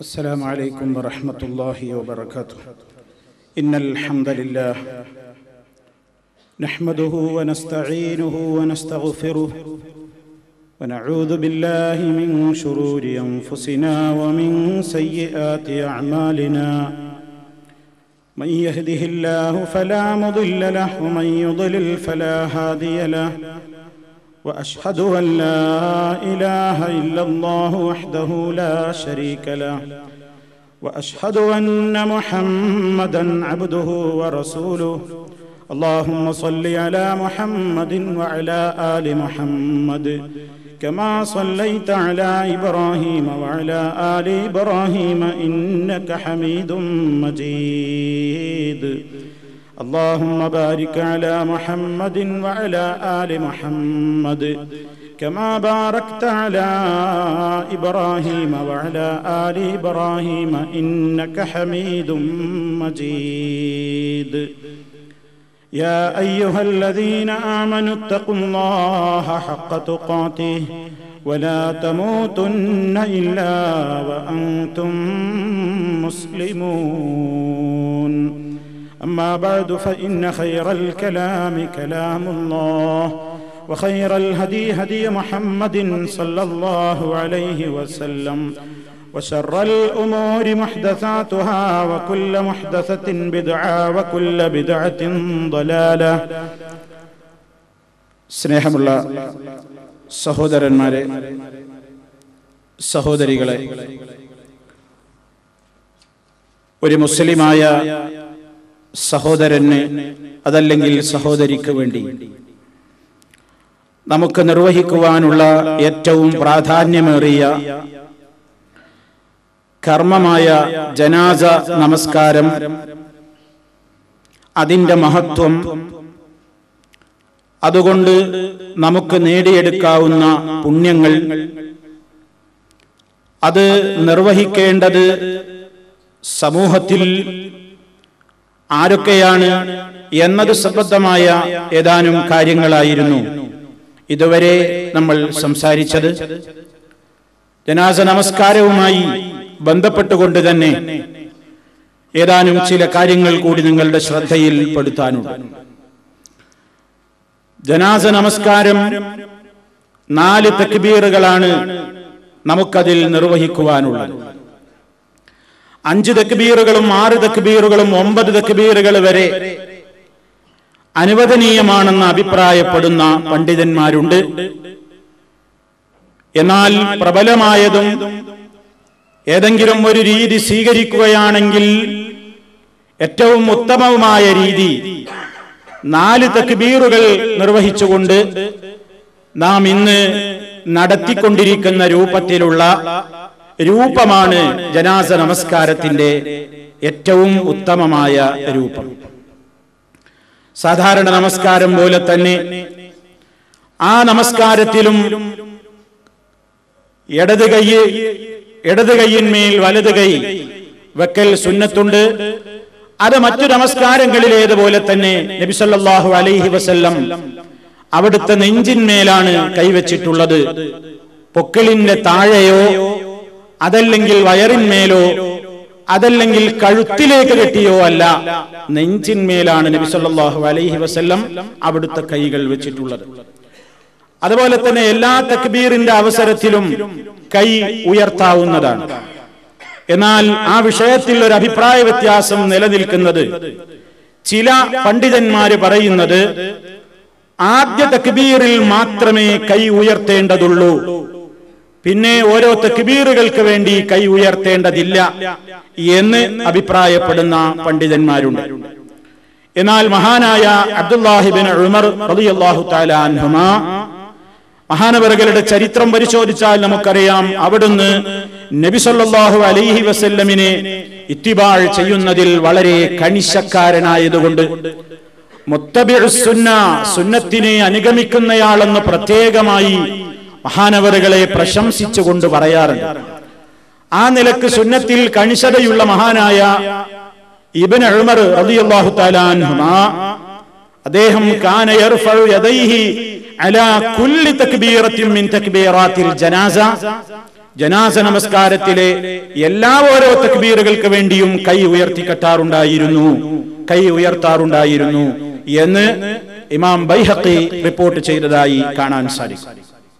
السلام عليكم ورحمة الله وبركاته إن الحمد لله نحمده ونستعينه ونستغفره ونعوذ بالله من شرور أنفسنا ومن سيئات أعمالنا من يهده الله فلا مضل له ومن يضلل فلا هادي له واشهد ان لا اله الا الله وحده لا شريك له واشهد ان محمدا عبده ورسوله اللهم صل على محمد وعلى ال محمد كما صليت على ابراهيم وعلى ال ابراهيم انك حميد مجيد اللهم بارك على محمد وعلى ال محمد كما باركت على ابراهيم وعلى ال ابراهيم انك حميد مجيد يا ايها الذين امنوا اتقوا الله حق تقاته ولا تموتن الا وانتم مسلمون أما بعد فإن خير الكلام كلام الله وخير الهدي هدي محمد صلى الله عليه وسلم وشر الأمور محدثاتها وكل محدثة بدعة وكل بدعة ضلالة സ്നേഹമുള്ള സഹോദരന്മാരെ സഹോദരികളെ ഒരു മുസ്ലിമായ സഹോദരന് അതല്ലെങ്കിൽ സഹോദരിക്ക് വേണ്ടി നമുക്ക് നിർവഹിക്കുവാനുള്ള ഏറ്റവും പ്രാധാന്യമേറിയ കർമ്മമായ ജനാസ നമസ്കാരം അതിൻ്റെ മഹത്വം അതുകൊണ്ട് നമുക്ക് നേടിയെടുക്കാവുന്ന പുണ്യങ്ങൾ അത് നിർവഹിക്കേണ്ടത് സമൂഹത്തിൽ ആരൊക്കെയാണ് എന്നത് സംബന്ധമായ ഏതാനും കാര്യങ്ങളായിരുന്നു ഇതുവരെ നമ്മൾ സംസാരിച്ചത് ജനാസ നമസ്കാരവുമായി ബന്ധപ്പെട്ടുകൊണ്ട് തന്നെ ഏതാനും ചില കാര്യങ്ങൾ കൂടി നിങ്ങളുടെ ശ്രദ്ധയിൽ പെടുത്താനുണ്ട് ജനാസ നമസ്കാരം നാല് തക്ബീറുകളാണ് നമുക്കതിൽ നിർവഹിക്കുവാനുള്ളത് അഞ്ച് തക്ബീറുകളും ആറ് തക്ബീറുകളും ഒമ്പത് തക്ബീറുകൾ വരെ അനുവദനീയമാണെന്ന് അഭിപ്രായപ്പെടുന്ന പണ്ഡിതന്മാരുണ്ട് എന്നാൽ പ്രബലമായതും ഏതെങ്കിലും ഒരു രീതി സ്വീകരിക്കുകയാണെങ്കിൽ ഏറ്റവും ഉത്തമവുമായ രീതി നാല് തക്ബീറുകൾ നിർവഹിച്ചുകൊണ്ട് നാം ഇന്ന് നടത്തിക്കൊണ്ടിരിക്കുന്ന രൂപത്തിലുള്ള രൂപമാണ് ജനാസ നമസ്കാരത്തിന്റെ ഏറ്റവും ഉത്തമമായ രൂപം സാധാരണ നമസ്കാരം പോലെ തന്നെ ആ നമസ്കാരത്തിലും ഇടത് കൈ ഇടത് കൈയിന്മേൽ വലത് കൈ വെക്കൽ സുന്നത്തുണ്ട് അത് മറ്റു നമസ്കാരങ്ങളിലേതുപോലെ തന്നെ നബിസല്ലാഹു അലൈഹി വസല്ലം അവിടുത്തെ നെഞ്ചിന്മേലാണ് കൈവച്ചിട്ടുള്ളത് പൊക്കിളിന്റെ താഴെയോ അതല്ലെങ്കിൽ വയറിന്മേലോ അതല്ലെങ്കിൽ കഴുത്തിലേക്ക് കെട്ടിയോ അല്ല നെഞ്ചിന്മേലാണ് നബി സല്ലല്ലാഹു അലൈഹി വസല്ലം അവിടുത്തെ കൈകൾ വെച്ചിട്ടുള്ളത് അതുപോലെ തന്നെ എല്ലാ തക്ബീറിന്റെ അവസരത്തിലും കൈ ഉയർത്താവുന്നതാണ് എന്നാൽ ആ വിഷയത്തിൽ ഒരു അഭിപ്രായ വ്യത്യാസം നിലനിൽക്കുന്നത് ചില പണ്ഡിതന്മാര് പറയുന്നത് ആദ്യ തക്ബീറിൽ മാത്രമേ കൈ ഉയർത്തേണ്ടതുള്ളൂ പിന്നെ ഓരോ തക്ബീറുകൾക്ക് വേണ്ടി കൈ ഉയർത്തേണ്ടതില്ല എന്ന് അഭിപ്രായപ്പെടുന്ന പണ്ഡിതന്മാരുണ്ട് എന്നാൽ മഹാനായ അബ്ദുല്ലാഹിബിൻ ഉമർ റളിയല്ലാഹു തആല അൻഹുമാ മഹാനവറുകളുടെ ചരിത്രം പരിശോധിച്ചാൽ നമുക്കറിയാം അവിടുന്ന് നബി സല്ലല്ലാഹു അലൈഹി വസല്ലമിനെ ഇത്തിബാൾ ചെയ്യുന്നതിൽ വളരെ കണിശക്കാരനായതുകൊണ്ട് മുത്തബിഉസ്സുന്ന സുന്നത്തിനെ അനുഗമിക്കുന്നയാളെന്ന് പ്രത്യേകമായി മഹാനവറുകളെ പ്രശംസിച്ചുകൊണ്ട് പറയാറുണ്ട് ആ നിലക്ക് സുന്നത്തിൽ കണിശതയുള്ള മഹാനായ ഇബൻ ഉമർ റളിയല്ലാഹു തആല അൻഹുമാ അദ്ദേഹം കാന യർഫഉ യദൈഹി അലാ കുല്ലി തക്ബീറത്തിൻ മിൻ തക്ബീറാത്തിൽ ജനാസ ജനാസ നമസ്കാരത്തിലെ എല്ലാ ഓരോ തക്ബീറുകൾക്ക് വേണ്ടിയും കൈ ഉയർത്തിക്കെട്ടാറുണ്ടായിരുന്നു കൈ ഉയർത്താറുണ്ടായിരുന്നു എന്ന് ഇമാം ബൈഹഖി റിപ്പോർട്ട് ചെയ്തതായി കാണാൻ സാധിക്കും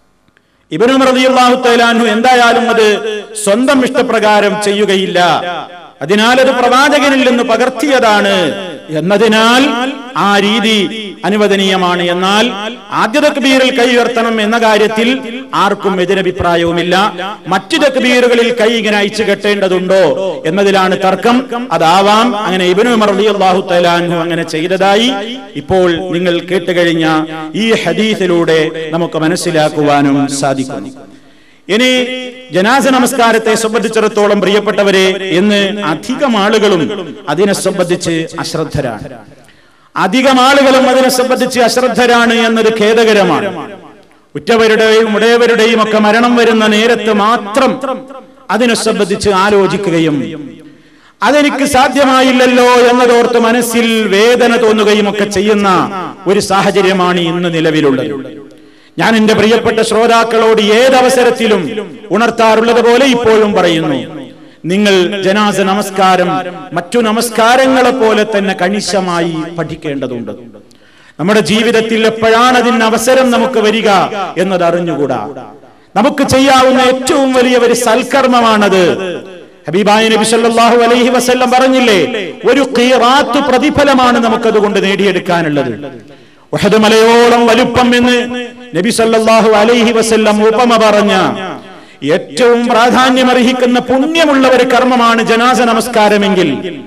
ഇബനു റളിയല്ലാഹു തആലാഹു എന്തായാലും അത് സ്വന്തം ഇഷ്ടപ്രകാരം ചെയ്യുകയില്ല അതിനാൽ അത് പ്രവാചകനിൽ നിന്ന് പകർത്തിയതാണ് എന്നതിനാൽ ആ രീതി അനുവദനീയമാണ് എന്നാൽ ആദ്യ തക്ബീറിൽ കൈ ഉയർത്തണം എന്ന കാര്യത്തിൽ ആർക്കും എതിരഭിപ്രായവുമില്ല മറ്റു തക്ബീറുകളിൽ കൈ ഇങ്ങനെ അയച്ചു കെട്ടേണ്ടതുണ്ടോ എന്നതിലാണ് തർക്കം അതാവാം അങ്ങനെ ഇബനു റളിയല്ലാഹു തആലാഹു അങ്ങനെ ചെയ്തതായി ഇപ്പോൾ നിങ്ങൾ കേട്ടുകഴിഞ്ഞ ഈ ഹദീസിലൂടെ നമുക്ക് മനസ്സിലാക്കുവാനും സാധിക്കുന്നു ഇനി ജനാസ നമസ്കാരത്തെ സംബന്ധിച്ചിടത്തോളം പ്രിയപ്പെട്ടവരെ ഇന്ന് അധികം ആളുകളും അതിനെ സംബന്ധിച്ച് അശ്രദ്ധരാണ് അധികം ആളുകളും അതിനെ സംബന്ധിച്ച് അശ്രദ്ധരാണ് എന്നത് ഖേദകരമാണ് ഉറ്റവരുടെയും ഉടയവരുടെയും ഒക്കെ മരണം വരുന്ന നേരത്ത് മാത്രം അതിനെ സംബന്ധിച്ച് ആലോചിക്കുകയും അതെനിക്ക് സാധ്യമായില്ലല്ലോ എന്നതോർത്ത് മനസ്സിൽ വേദന തോന്നുകയും ഒക്കെ ചെയ്യുന്ന ഒരു സാഹചര്യമാണ് ഇന്ന് നിലവിലുള്ളത് ഞാൻ എന്റെ പ്രിയപ്പെട്ട ശ്രോതാക്കളോട് ഏതവസരത്തിലും ഉണർത്താറുള്ളത് പോലെ ഇപ്പോഴും പറയുന്നു നിങ്ങൾ ജനാസ നമസ്കാരം മറ്റു നമസ്കാരങ്ങളെ പോലെ തന്നെ കണിശമായി പഠിക്കേണ്ടതുണ്ട് നമ്മുടെ ജീവിതത്തിൽ എപ്പോഴാണ് അതിന് അവസരം നമുക്ക് വരിക എന്നത് അറിഞ്ഞുകൂടാ നമുക്ക് ചെയ്യാവുന്ന ഏറ്റവും വലിയ ഒരു സൽക്കർമ്മമാണത് ഹബീബായ നബി സല്ലല്ലാഹു അലൈഹി വസല്ലം പറഞ്ഞില്ലേ ഒരു ഖീറാത്ത് പ്രതിഫലമാണ് നമുക്കതുകൊണ്ട് നേടിയെടുക്കാനുള്ളത് ഉഹദ് മലയോളം വലുപ്പം എന്ന് നബി സല്ലല്ലാഹു അലൈഹി വസല്ലം ഉപമ പറഞ്ഞ ഏറ്റവും പ്രാധാന്യമർഹിക്കുന്ന പുണ്യമുള്ള ഒരു കർമ്മമാണ് ജനാസ നമസ്കാരമെങ്കിൽ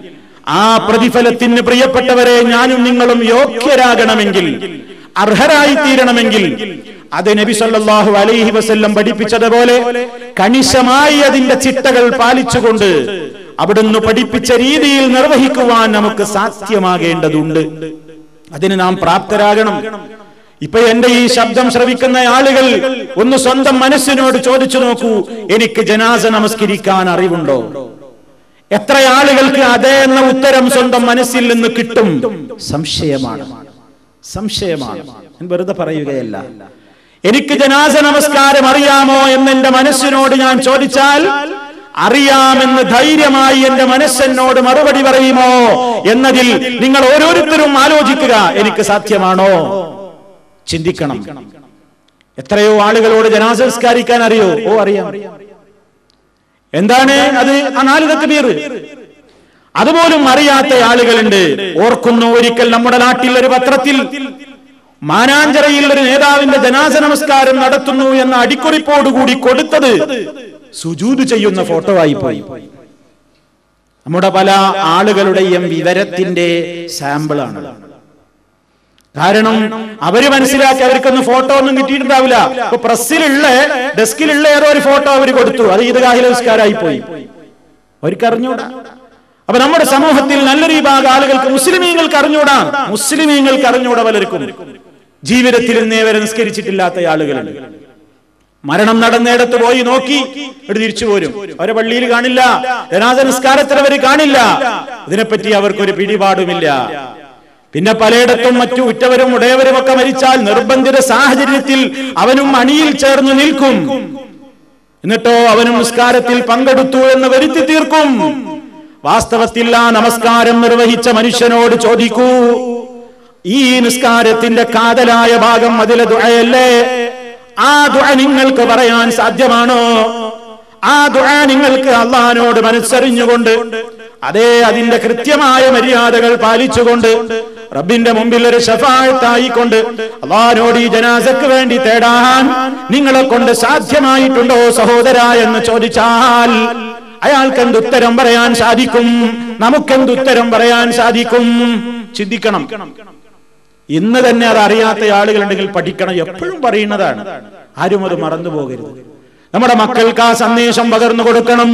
ആ പ്രതിഫലത്തിന് പ്രിയപ്പെട്ടവരെ ഞാനും നിങ്ങളും യോഗ്യരാകണമെങ്കിൽ അർഹരായി തീരണമെങ്കിൽ അത് നബി സല്ലല്ലാഹു അലൈഹി വസല്ലം പഠിപ്പിച്ചതുപോലെ കണിശമായി അതിന്റെ ചിട്ടകൾ പാലിച്ചുകൊണ്ട് അവിടുന്ന് പഠിപ്പിച്ച രീതിയിൽ നിർവഹിക്കുവാൻ നമുക്ക് സാധ്യമാകേണ്ടതുണ്ട് അതിന് നാം പ്രാപ്തരാകണം ഇപ്പൊ എന്റെ ഈ ശബ്ദം ശ്രവിക്കുന്ന ആളുകൾ ഒന്ന് സ്വന്തം മനസ്സിനോട് ചോദിച്ചു നോക്കൂ എനിക്ക് ജനാസ നമസ്കരിക്കാൻ അറിവുണ്ടോ എത്ര ആളുകൾക്ക് അതേ എന്ന ഉത്തരം സ്വന്തം മനസ്സിൽ നിന്ന് കിട്ടും സംശയമാണ് സംശയമാണ് ഞാൻ വെറുതെ പറയുകയല്ല എനിക്ക് ജനാസ നമസ്കാരം അറിയാമോ എന്ന് എന്റെ മനസ്സിനോട് ഞാൻ ചോദിച്ചാൽ അറിയാമെന്ന് ധൈര്യമായി എന്റെ മനസ്സെന്നോട് മറുപടി പറയുമോ എന്നതിൽ നിങ്ങൾ ഓരോരുത്തരും ആലോചിക്കുക എനിക്ക് സാധ്യമാണോ ചിന്തിക്കണം എത്രയോ ആളുകളോട് ജനാസ സംസ്കാരിക്കാൻ അറിയോ ഓ അറിയാം എന്താണ് അത് ആ നാല് തക്ബീർ അതുപോലും അറിയാത്ത ആളുകളുണ്ട് ഓർക്കുന്നു ഒരിക്കൽ നമ്മുടെ നാട്ടിൽ ഒരു പത്രത്തിൽ മാനാഞ്ചിറയിൽ ഒരു നേതാവിന്റെ ജനാസ നമസ്കാരം നടത്തുന്നു എന്ന അടിക്കുറിപ്പോടുകൂടി കൊടുത്തത് സുജൂത് ചെയ്യുന്ന ഫോട്ടോ ആയി പോയി നമ്മുടെ പല ആളുകളുടെയും വിവരത്തിന്റെ സാമ്പിളാണ് കാരണം അവര് മനസ്സിലാക്കി അവർക്കൊന്നും ഫോട്ടോ ഒന്നും കിട്ടിയിട്ടുണ്ടാവില്ല ഇപ്പൊ പ്രസ്സിലുള്ള ഡെസ്കിലുള്ള ഏതോ ഒരു ഫോട്ടോ അവർ കൊടുത്തു അത് ഇത് കാഹിലസ്കാരായി പോയി അവർക്ക് അറിഞ്ഞൂടാ അപ്പൊ നമ്മുടെ സമൂഹത്തിൽ നല്ലൊരു വിഭാഗം ആളുകൾക്ക് മുസ്ലിമീങ്ങൾക്ക് അറിഞ്ഞൂടാ മുസ്ലിമീങ്ങൾക്ക് അറിഞ്ഞൂടാ പലർക്കും ജീവിതത്തിൽ ഇന്നേ വരെ നിസ്കരിച്ചിട്ടില്ലാത്ത ആളുകളുണ്ട് മരണം നടന്നിടത്ത് പോയി നോക്കി ഇവിടെ തിരിച്ചു പോരും അവരെ പള്ളിയിൽ കാണില്ല ജനാസ നിസ്കാരത്തിൽ അവർ കാണില്ല ഇതിനെപ്പറ്റി അവർക്കൊരു പിടിപാടുമില്ല പിന്നെ പലയിടത്തും മറ്റു ഉറ്റവരും ഉടയവരും ഒക്കെ മരിച്ചാൽ നിർബന്ധിത സാഹചര്യത്തിൽ അവനും അണിയിൽ ചേർന്ന് നിൽക്കും എന്നിട്ടോ അവനും നിസ്കാരത്തിൽ പങ്കെടുത്തു എന്ന് വരുത്തി തീർക്കും വാസ്തവത്തിൽ ആ നമസ്കാരം നിർവഹിച്ച മനുഷ്യനോട് ചോദിക്കൂ ഈ നിസ്കാരത്തിന്റെ കാതലായ ഭാഗം അതിലെ ദുഴയല്ലേ ആ ദുഴ നിങ്ങൾക്ക് പറയാൻ സാധ്യമാണോ ആ ദുഴ നിങ്ങൾക്ക് അള്ളഹാനോട് മനസ്സറിഞ്ഞുകൊണ്ട് അതേ അതിന്റെ കൃത്യമായ മര്യാദകൾ പാലിച്ചുകൊണ്ട് റബ്ബിന്റെ മുമ്പിൽ ഒരു ഷഫായത്തായിക്കൊണ്ട് അള്ളഹാനോട് ഈ ജനാസക്ക് വേണ്ടി തേടാൻ നിങ്ങളെ കൊണ്ട് സാധ്യമായിട്ടുണ്ടോ സഹോദര എന്ന് ചോദിച്ചാൽ അയാൾക്ക് എന്തുത്തരം പറയാൻ സാധിക്കും നമുക്കെന്തുത്തരം പറയാൻ സാധിക്കും ചിന്തിക്കണം ഇന്ന് തന്നെ അത് അറിയാത്ത ആളുകളുണ്ടെങ്കിൽ പഠിക്കണം എപ്പോഴും പറയുന്നതാണ് ആരും അത് മറന്നു പോകരുത് നമ്മുടെ മക്കൾക്ക് ആ സന്ദേശം പകർന്നു കൊടുക്കണം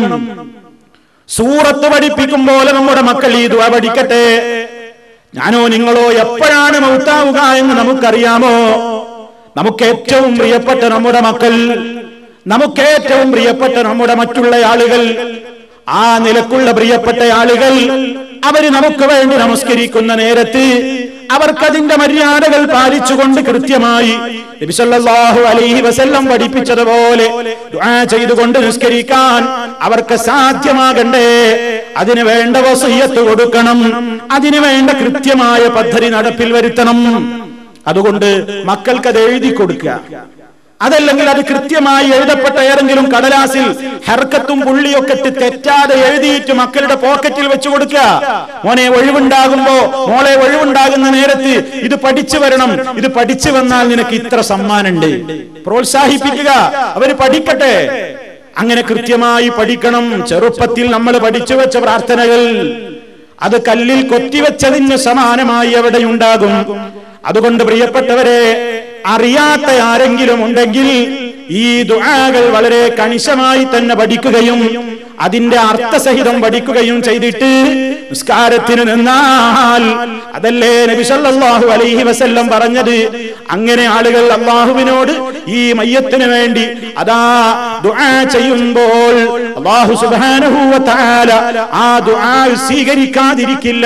സൂറത്ത് പഠിപ്പിക്കും പോലെ നമ്മുടെ മക്കൾ ഈ ദുആ പഠിക്കട്ടെ ഞാനോ നിങ്ങളോ എപ്പോഴാണ് മൗത്താവുക എന്ന് നമുക്കറിയാമോ നമുക്ക് ഏറ്റവും പ്രിയപ്പെട്ട നമ്മുടെ മക്കൾ നമുക്ക് ഏറ്റവും പ്രിയപ്പെട്ട നമ്മുടെ മറ്റുള്ള ആളുകൾ ആ നിലക്കുള്ള പ്രിയപ്പെട്ട ആളുകൾ അവര് നമുക്ക് വേണ്ടി നമസ്കരിക്കുന്ന നേരത്ത് അവർക്കതിന്റെ മര്യാദകൾ പാലിച്ചുകൊണ്ട് കൃത്യമായി നബിസല്ലാഹു അലൈഹി വസല്ലം പഠിപ്പിച്ചതുപോലെ ദുആ ചെയ്തുകൊണ്ട് നിസ്കരിക്കാൻ അവർക്ക് സാധ്യമാകണ്ടേ അതിന് വേണ്ട വസയ്യത്ത് കൊടുക്കണം അതിന് വേണ്ട കൃത്യമായ പദ്ധതി നടപ്പിൽ വരുത്തണം അതുകൊണ്ട് മക്കൾക്ക് അത് എഴുതി കൊടുക്കുക അതല്ലെങ്കിൽ അത് കൃത്യമായി എഴുതപ്പെട്ട ഏതെങ്കിലും കടലാസിൽ ഹർക്കത്തും പുള്ളിയൊക്കെ ഇട്ട് തെറ്റാതെ എഴുതിയിട്ട് മക്കളുടെ പോക്കറ്റിൽ വെച്ചു കൊടുക്കുക മോനെ ഒഴിവുണ്ടാകുമ്പോ മോളെ ഒഴിവുണ്ടാകുന്ന നേരത്ത് ഇത് പഠിച്ചു വരണം ഇത് പഠിച്ചു വന്നാൽ നിനക്ക് ഇത്ര സമ്മാനുണ്ട് പ്രോത്സാഹിപ്പിക്കുക അവര് പഠിക്കട്ടെ അങ്ങനെ കൃത്യമായി പഠിക്കണം ചെറുപ്പത്തിൽ നമ്മൾ പഠിച്ചു വെച്ച പ്രാർത്ഥനകൾ അത് കല്ലിൽ കൊത്തിവെച്ചതിന് സമാനമായി അവിടെ ഉണ്ടാകും അതുകൊണ്ട് പ്രിയപ്പെട്ടവരെ അറിയാത്ത ആരെങ്കിലും ഉണ്ടെങ്കിൽ ഈ ദുആകൾ വളരെ കണിശമായി തന്നെ പഠിക്കുകയും അതിന്റെ അർത്ഥസഹിതം പഠിക്കുകയും ചെയ്തിട്ട് നിസ്കാരത്തിന് നിന്നാൽ അതല്ലേ നബി സല്ലല്ലാഹു അലൈഹി വസല്ലം പറഞ്ഞത് അങ്ങനെ ആളുകൾ അള്ളാഹുവിനോട് ഈ മയ്യത്തിന് വേണ്ടി അതാ ദുആ ചെയ്യുമ്പോൾ അള്ളാഹു സുബ്ഹാനഹു വ തആല ആ ദുആ സ്വീകരിക്കാതിരിക്കില്ല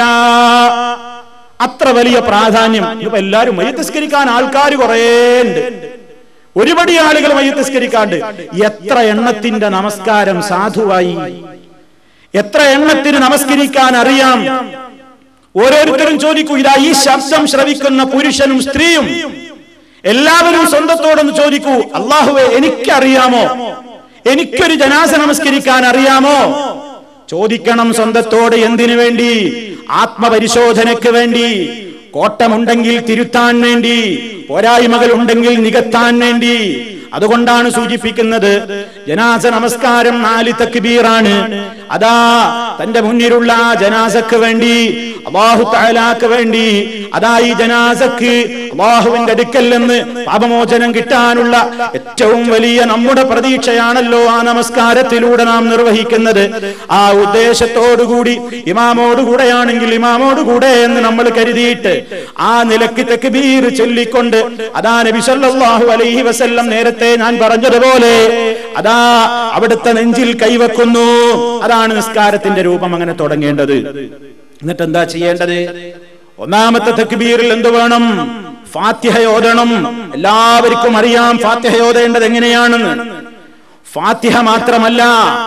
അത്ര വലിയ പ്രാധാന്യം ഇപ്പൊ എല്ലാരും മയ്യത്തിസ്കരിക്കാൻ ആൾക്കാർ കുറേ ഉണ്ട് ഒരുപടി ആളുകൾ മയ്യത്തിസ്കരിക്കാണ്ട് എത്ര എണ്ണത്തിന്റെ നമസ്കാരം സാധുവായി എത്ര എണ്ണത്തിന് നമസ്കരിക്കാൻ അറിയാം ഓരോരുത്തരും ചോദിക്കൂ ഇതാ ഈ ശബ്ദം ശ്രവിക്കുന്ന പുരുഷനും സ്ത്രീയും എല്ലാവരും സ്വന്തത്തോടൊന്ന് ചോദിക്കൂ അള്ളാഹുവെ എനിക്കറിയാമോ എനിക്കൊരു ജനാസ നമസ്കരിക്കാൻ അറിയാമോ ചോദിക്കണം സ്വന്തത്തോട് എന്തിനു വേണ്ടി ആത്മപരിശോധനയ്ക്ക് വേണ്ടി കോട്ടമുണ്ടെങ്കിൽ തിരുത്താൻ വേണ്ടി പോരായ്മകൾ ഉണ്ടെങ്കിൽ നികത്താൻ വേണ്ടി അതുകൊണ്ടാണ് സൂചിപ്പിക്കുന്നത് ജനാസ നമസ്കാരം നാല് തക്ബീറാണ് അതാ തന്റെ മുന്നിലുള്ള ആ ജനാസക്ക് വേണ്ടി അള്ളാഹു താലാക്ക് വേണ്ടി അതാ ഈ ജനാസക്ക് അള്ളാഹുവിന്റെ അടുക്കൽ നിന്ന് പാപമോചനം കിട്ടാനുള്ള ഏറ്റവും വലിയ നമ്മുടെ പ്രതീക്ഷയാണല്ലോ ആ നമസ്കാരത്തിലൂടെ നാം നിർവഹിക്കുന്നത് ആ ഉദ്ദേശത്തോടുകൂടി ഇമാമോടുകൂടെയാണെങ്കിൽ ഇമാമോടുകൂടെ എന്ന് നമ്മൾ കരുതിയിട്ട് ആ നിലക്ക് തക്ബീർ ചൊല്ലിക്കൊണ്ട് അതാ നബി സല്ലല്ലാഹു അലൈഹി വസല്ലം നേരത്തെ ഞാൻ പറഞ്ഞതുപോലെ അതാ അവിടുത്തെ നെഞ്ചിൽ കൈവെക്കുന്നു അതാണ് നിസ്കാരത്തിന്റെ രൂപം അങ്ങനെ തുടങ്ങേണ്ടത് എന്നിട്ട് എന്താ ചെയ്യേണ്ടത് ഒന്നാമത്തെ തക്ബീറിൽ എന്ത് വേണം ഫാത്തിഹ ഓതണം എല്ലാവർക്കും അറിയാം ഫാത്തിഹ ഓതേണ്ടത് എങ്ങനെയാണെന്ന് ഫാത്തിഹ മാത്രമല്ല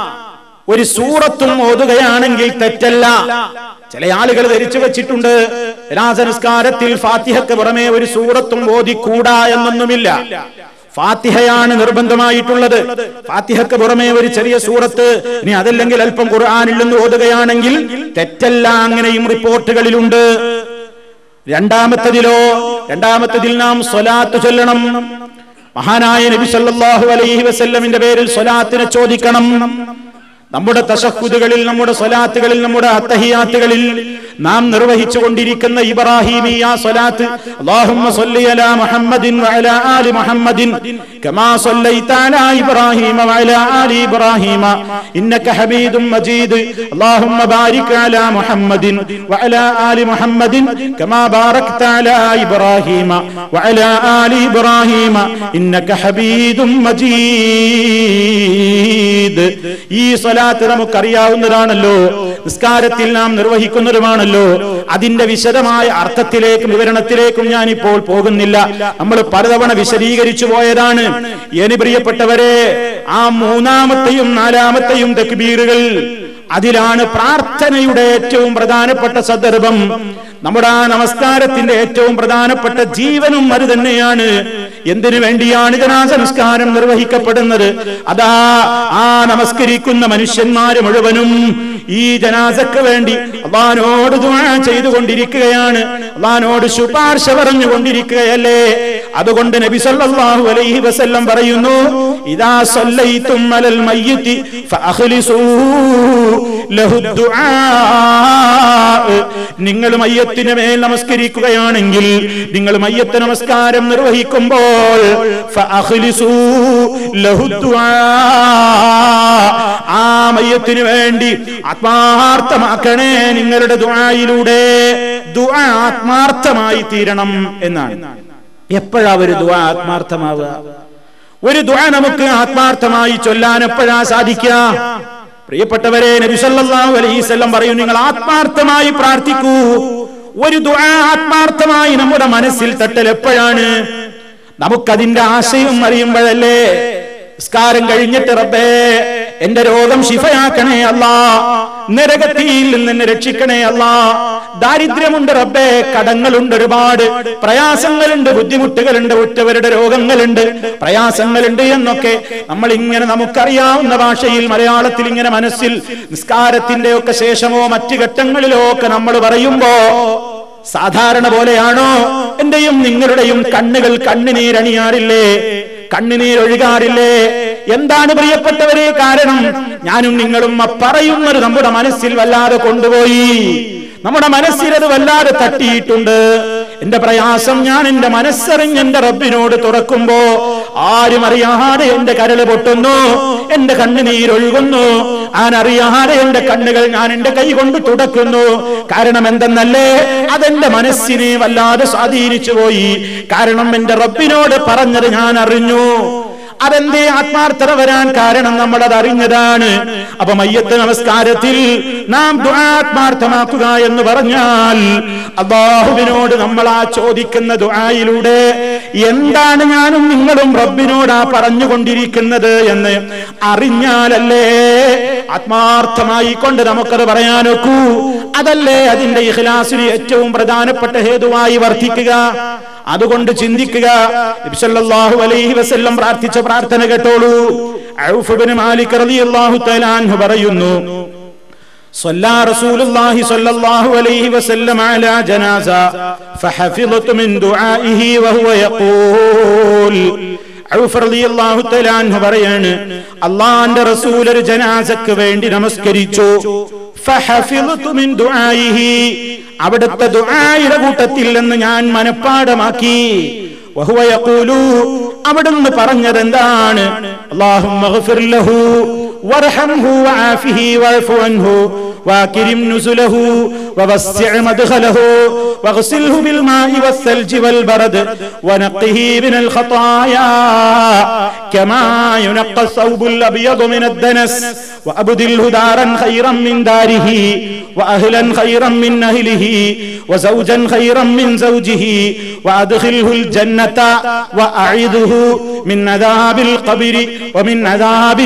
ഒരു സൂറത്തും ഓതുകയാണെങ്കിൽ തെറ്റല്ല ചില ആളുകൾ ധരിച്ചു വെച്ചിട്ടുണ്ട് രാസനസ്കാരത്തിൽ ഫാത്തിഹക്ക് പുറമെ ഒരു സൂറത്തും ഓതിക്കൂടാ എന്നൊന്നുമില്ല ഫാത്തിഹയാണ് നിർബന്ധമായിട്ടുള്ളത് ഫാത്തിഹക്ക് പുറമെ ഒരു ചെറിയ സൂറത്ത് ഇനി അതല്ലെങ്കിൽ അല്പം ഖുർആാനിൽ നിന്ന് ഓതുകയാണെങ്കിൽ തെറ്റല്ല അങ്ങനെയും റിപ്പോർട്ടുകളിലുണ്ട് രണ്ടാമത്തതിലോ രണ്ടാമത്തതിൽ നാം സ്വലാത്ത് ചൊല്ലണം മഹാനായ നബി സല്ലല്ലാഹു അലൈഹി വസല്ലമിന്റെ പേരിൽ സ്വലാത്തിനെ ചോദിക്കണം നമ്മുടെ തശഹുദുകളിൽ നമ്മുടെ സ്വലാത്തുകളിൽ നമ്മുടെ അത്തഹിയാത്തുകളിൽ നാം നിർവഹിച്ചു കൊണ്ടിരിക്കുന്ന ഇബ്രാഹിമിയ സ്വലാത്ത് അല്ലാഹുമ്മ സ്വല്ലി അലാ മുഹമ്മദിൻ വഅലാ ആലി മുഹമ്മദിൻ കമാ സ്വല്ലൈത അലാ ഇബ്രാഹീമ വഅലാ ആലി ഇബ്രാഹീമ ഇന്നക ഹമീദും മജീദ് അല്ലാഹുമ്മ ബാരിക് അലാ മുഹമ്മദിൻ വഅലാ ആലി മുഹമ്മദിൻ കമാ ബാറക്ത അലാ ഇബ്രാഹീമ വഅലാ ആലി ഇബ്രാഹീമ ഇന്നക ഹമീദും മജീദ് ഈ സ്വലാത്ത് നമുക്കറിയാവുന്നതാണല്ലോ നിസ്കാരത്തിൽ നാം നിർവഹിക്കുന്നതുമാണല്ലോ അതിന്റെ വിശദമായ അർത്ഥത്തിലേക്കും വിവരണത്തിലേക്കും ഞാൻ ഇപ്പോൾ പോകുന്നില്ല നമ്മൾ പലതവണ വിശദീകരിച്ചു പോയതാണ് ഇനി പ്രിയപ്പെട്ടവരെ ആ മൂന്നാമത്തെയും നാലാമത്തെയും തക്ബീറുകൾ അതിലാണ് പ്രാർത്ഥനയുടെ ഏറ്റവും പ്രധാനപ്പെട്ട സന്ദർഭം നമ്മുടെ ആ നമസ്കാരത്തിന്റെ ഏറ്റവും പ്രധാനപ്പെട്ട ജീവനും അത് തന്നെയാണ് എന്തിനു വേണ്ടിയാണ് ജനാസ നമസ്കാരം നിർവഹിക്കപ്പെടുന്നത് അതാ ആ നമസ്കരിക്കുന്ന മനുഷ്യന്മാര് മുഴുവനും ഈ ജനാസക്ക് വേണ്ടി അള്ളഹാനോട് ദുആ ചെയ്തുകൊണ്ടിരിക്കുകയാണ് അള്ളഹാനോട് ശുപാർശ പറഞ്ഞുകൊണ്ടിരിക്കുകയല്ലേ അതുകൊണ്ട് നബി സല്ലല്ലാഹു അലൈഹി വസല്ലം പറയുന്നു ഇദാ സല്ലൈതും അലൽ മയ്യിതി ഫഅഖ്ലിസൂ ലഹു ദുആ നിങ്ങൾ മയ്യത്തിന് മേൽ നമസ്കരിക്കുകയാണെങ്കിൽ നിങ്ങൾ മയ്യത്ത് നമസ്കാരം നിർവഹിക്കുമ്പോൾ ഫഅഖ്ലിസൂ ലഹു ദുആ ആ മയ്യത്തിന് വേണ്ടി ആത്മാർത്ഥമാക്കണേ നിങ്ങളുടെ ദുആയിലൂടെ ദുആ ആത്മാർത്ഥമായി തീരണം എന്നാണ് എപ്പോഴാ ഒരു ദുആ ആത്മാർത്ഥമാവുക ഒരു ദുആ നമുക്ക് ആത്മാർത്ഥമായി ചൊല്ലാൻ എപ്പോഴാ സാധിക്കുക പ്രിയപ്പെട്ടവരെ നബി സല്ലല്ലാഹു അലൈഹി വസല്ലം പറയും നിങ്ങൾ ആത്മാർത്ഥമായി പ്രാർത്ഥിക്കൂ ഒരു ദുആ ആത്മാർത്ഥമായി നമ്മുടെ മനസ്സിൽ തട്ടൽ എപ്പോഴാണ് നമുക്കതിന്റെ ആശയം അറിയുമ്പോഴല്ലേ നിസ്കാരം കഴിഞ്ഞിട്ട് റബ്ബേ എന്റെ രോഗം ശിഫയാക്കണേ അല്ല നരകത്തിയിൽ നിന്ന് എന്നെ രക്ഷിക്കണേ അല്ല ദാരിദ്ര്യമുണ്ട് റബ്ബേ കടങ്ങളുണ്ട് ഒരുപാട് പ്രയാസങ്ങളുണ്ട് ബുദ്ധിമുട്ടുകളുണ്ട് ഉറ്റവരുടെ രോഗങ്ങളുണ്ട് പ്രയാസങ്ങളുണ്ട് എന്നൊക്കെ നമ്മൾ ഇങ്ങനെ നമുക്കറിയാവുന്ന ഭാഷയിൽ മലയാളത്തിൽ ഇങ്ങനെ മനസ്സിൽ നിസ്കാരത്തിന്റെ ഒക്കെ ശേഷമോ മറ്റു ഘട്ടങ്ങളിലോ ഒക്കെ നമ്മൾ പറയുമ്പോ സാധാരണ പോലെയാണോ എന്റെയും നിങ്ങളുടെയും കണ്ണുകൾ കണ്ണുനീരണിയാറില്ലേ കണ്ണുനീരൊഴുകാറില്ലേ എന്താണ് പ്രിയപ്പെട്ടവരെ കാരണം ഞാനും നിങ്ങളും ആ പറയുന്നത് നമ്മുടെ മനസ്സിൽ വല്ലാതെ കൊണ്ടുപോയി നമ്മുടെ മനസ്സിൽ അത് വല്ലാതെ തട്ടിയിട്ടുണ്ട് എന്റെ പ്രയാസം ഞാൻ എന്റെ മനസ്സറിഞ്ഞ് എന്റെ റബ്ബിനോട് തുറക്കുമ്പോ ആരും അറിയാതെ എന്റെ കരള് പൊട്ടുന്നു എന്റെ കണ്ണുനീരൊഴുകുന്നു ആനറിയാതെ എന്റെ കണ്ണുകൾ ഞാൻ എന്റെ കൈ കൊണ്ട് തുടക്കുന്നു കാരണം എന്തെന്നല്ലേ അതെന്റെ മനസ്സിനെ വല്ലാതെ സ്വാധീനിച്ചു പോയി കാരണം എന്റെ റബ്ബിനോട് പറഞ്ഞത് ഞാൻ അറിഞ്ഞു അതെന്തേ ആത്മാർത്ഥത വരാൻ കാരണം നമ്മൾ അത് അറിഞ്ഞതാണ് അപ്പൊ മയ്യത്ത് നമസ്കാരത്തിൽ നാം ദുആ ആത്മാർത്ഥമാക്കുക എന്ന് പറഞ്ഞാൽ അള്ളാഹുവിനോട് നമ്മൾ ആ ചോദിക്കുന്ന ദുആയിലൂടെ എന്താണ് ഞാനും നിങ്ങളും റബ്ബിനോട് ആ പറഞ്ഞുകൊണ്ടിരിക്കുന്നത് എന്ന് അറിഞ്ഞാലല്ലേ ആത്മാർത്ഥമായി കൊണ്ട് നമുക്കത് പറയാനൊക്കൂ അതല്ലേ അതിന്റെ ഇഖ്ലാസിന് ഏറ്റവും പ്രധാനപ്പെട്ട ഹേതുവായി വർദ്ധിക്കുക അതുകൊണ്ട് ചിന്തിക്കുക നബി സല്ലല്ലാഹു അലൈഹി വസല്ലം പ്രാർത്ഥിച്ച പ്രാർത്ഥന കേട്ടോളൂ ഔഫ് ഇബ്നു മാലിക് റളിയല്ലാഹു തആല അൻഹു പറയുന്നു صلى رسول الله صلى الله عليه وسلم على جنازة فحفظت من دعائه وهو يقول ഔഫ് റളിയല്ലാഹു തആല അൻഹു പറയാണ് അള്ളാന്റെ റസൂൽ ഒരു ജനാസക്ക് വേണ്ടി നമസ്കരിച്ചു ഫഹഫിളതു മിൻ ദുആയിഹി അവിടുത്തെ ദുആയുടെ കൂട്ടത്തിൽ നിന്ന് ഞാൻ മനഃപ്പാടമാക്കി വഹുവ യഖൂലു അവിടുന്ന് പറഞ്ഞത് എന്താണ് അല്ലാഹുമ്മ ഗഫിർ ലഹു വർഹംഹു വആഫിഹി വഅഫു അൻഹു واكرم نزله ووسع مدخله واغسله بالماء والثلج والبرد ونقه من الخطايا كما ينقى الثوب الابيض من الدنس وابدله دارا خيرا من داره واهلا خيرا من اهله وزوجا خيرا من زوجه وادخله الجنه واعذه من عذاب القبر ومن عذاب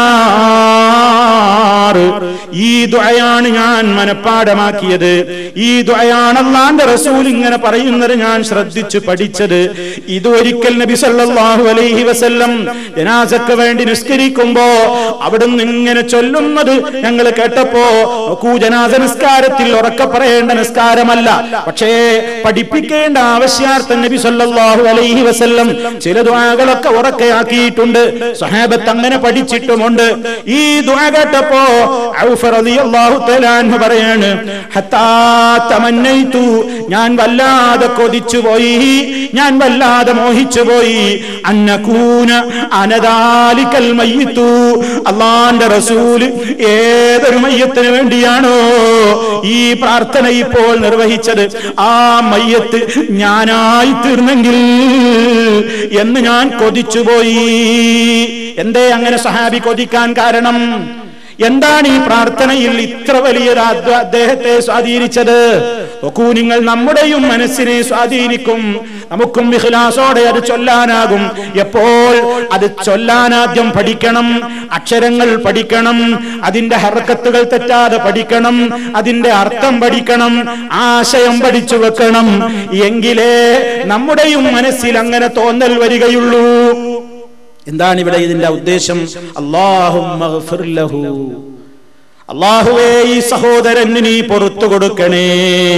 النار ഈ ദുആയാണ് ഞാൻ മനഃപ്പാടമാക്കിയത് ഈ ദുആയാണ് അള്ളാന്റെ റസൂൽ ഇങ്ങനെ പറയുന്നത് ഞാൻ ശ്രദ്ധിച്ചു പഠിച്ചത് ഇത് ഒരിക്കൽ നബി സല്ലല്ലാഹു അലൈഹി വസല്ലം ജനാസക്ക് വേണ്ടി നിസ്കരിക്കുമ്പോ അവിടുന്ന് ഇങ്ങനെ ചൊല്ലുന്നത് ഞങ്ങൾ കേട്ടപ്പോ നോക്കൂ ജനാസ നിസ്കാരത്തിൽ ഉറക്കെ പറയേണ്ട നിസ്കാരമല്ല പക്ഷേ പഠിപ്പിക്കേണ്ട ആവശ്യാർത്ഥം നബി സല്ലല്ലാഹു അലൈഹി വസല്ലം ചില ദുആകളൊക്കെ ഉറക്കെയാക്കിയിട്ടുണ്ട് സഹാബത്ത് അങ്ങനെ പഠിച്ചിട്ടുമുണ്ട് ഈ ദുആ കേട്ടപ്പോ ഔഫ് റളിയല്ലാഹു തആല അൻഹു പറയാണ് ഹത്താ തമന്നൈതു ഞാൻ വല്ലാതെ കൊതിച്ചു പോയി ഞാൻ വല്ലാതെ മോഹിച്ചു പോയി അന്നകൂന അനദാലിക്കൽ മയ്യിത്തു അള്ളാന്റെ റസൂല് ഏതൊരു മയ്യത്തിന് വേണ്ടിയാണോ ഈ പ്രാർത്ഥന ഇപ്പോൾ നിർവഹിച്ചത് ആ മയ്യത്ത് ഞാനായി തീർന്നെങ്കിൽ എന്ന് ഞാൻ കൊതിച്ചുപോയി എന്തേ അങ്ങനെ സഹാബി കൊതിക്കാൻ കാരണം എന്താണ് ഈ പ്രാർത്ഥനയിൽ ഇത്ര വലിയൊരു അദ്വ- അദ്ദേഹത്തെ സ്വാധീനിച്ചത് നോക്കൂ നിങ്ങൾ നമ്മുടെയും മനസ്സിനെ സ്വാധീനിക്കും നമുക്കും വിഹ്ലാസോടെ അത് ചൊല്ലാനാകും എപ്പോൾ അത് ചൊല്ലാനാദ്യം പഠിക്കണം അക്ഷരങ്ങൾ പഠിക്കണം അതിന്റെ ഹർക്കത്തുകൾ തെറ്റാതെ പഠിക്കണം അതിന്റെ അർത്ഥം പഠിക്കണം ആശയം പഠിച്ചു വെക്കണം എങ്കിലേ നമ്മുടെയും മനസ്സിൽ അങ്ങനെ തോന്നൽ വരികയുള്ളൂ എന്താണ് ഇവിടെ ഇതിന്റെ ഉദ്ദേശം അള്ളാഹു അള്ളാഹുവേ ഈ സഹോദരന് നീ പുറത്തു കൊടുക്കണേ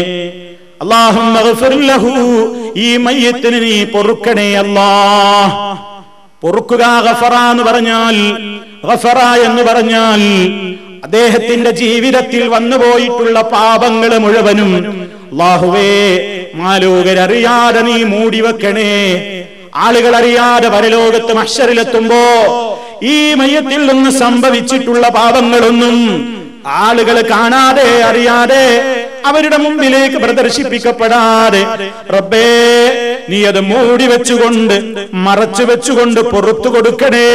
അള്ളാഹു ഈ മയ്യത്തിന് നീ പൊറുക്കണേ അല്ലാ പൊറുക്കുക ഗഫറ എന്ന് പറഞ്ഞാൽ ഗഫറ എന്ന് പറഞ്ഞാൽ അദ്ദേഹത്തിന്റെ ജീവിതത്തിൽ വന്നുപോയിട്ടുള്ള പാപങ്ങൾ മുഴുവനും അള്ളാഹുവേ മാലോകരറിയാതെ നീ മൂടി വെക്കണേ ആളുകൾ അറിയാതെ പരലോകത്ത് മഷറിലെത്തുമ്പോ ഈ മയത്തിൽ നിന്ന് സംഭവിച്ചിട്ടുള്ള പാപങ്ങളൊന്നും ആളുകൾ കാണാതെ അറിയാതെ അവരുടെ മുമ്പിലേക്ക് പ്രദർശിപ്പിക്കപ്പെടാതെ റബ്ബേ നീ അത് മൂടി വെച്ചുകൊണ്ട് മറച്ചു വെച്ചുകൊണ്ട് പുറത്തു കൊടുക്കണേ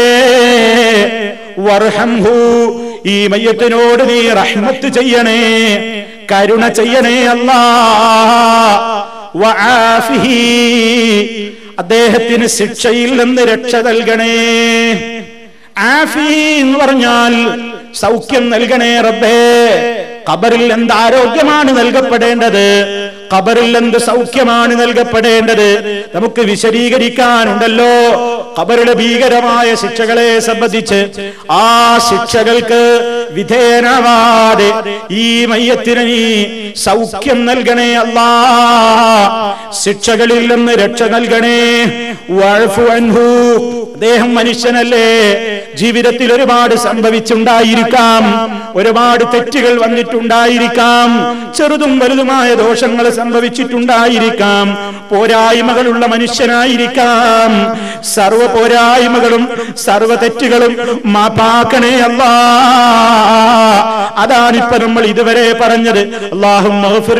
വർഹംഹു ഈ മയ്യത്തിനോട് നീ റഹ്മത്ത് ചെയ്യണേ കരുണ ചെയ്യണേ അല്ലാ വആഫിഹി അദ്ദേഹത്തിന് ശിക്ഷയിൽ നിന്ന് രക്ഷ നൽകണേ ആഫി എന്ന് പറഞ്ഞാൽ സൗഖ്യം നൽകണേ റബ്ബേ ഖബറിൽ എന്ത് ആരോഗ്യമാണ് നൽകപ്പെടേണ്ടത് ഖബറിൽ എന്ത് സൗഖ്യമാണ് നൽകപ്പെടേണ്ടത് നമുക്ക് വിശദീകരിക്കാനുണ്ടല്ലോ ഖബറിലെ ഭീകരമായ ശിക്ഷകളെ സംബന്ധിച്ച് ആ ശിക്ഷകൾക്ക് വിധേയനാവാതെ ഈ മയ്യത്തിന് നീ സൗഖ്യം നൽകണേ അല്ലാ ശിക്ഷകളിൽ നിന്ന് രക്ഷ നൽകണേ വഅഫു അൻഹു അദ്ദേഹം മനുഷ്യനല്ലേ ജീവിതത്തിൽ ഒരുപാട് സംഭവിച്ചുണ്ടായിരിക്കാം ഒരുപാട് തെറ്റുകൾ വന്നിട്ടുണ്ടായിരിക്കാം ചെറുതും വലുതുമായ ദോഷങ്ങൾ സംഭവിച്ചിട്ടുണ്ടായിരിക്കാം പോരായ്മകളുള്ള മനുഷ്യനായിരിക്കാം സർവ പോരായ്മകളും സർവ തെറ്റുകളും മാപ്പാക്കണേ അല്ലാ അതാണിപ്പോ നമ്മൾ ഇതുവരെ പറഞ്ഞത് അല്ലാഹും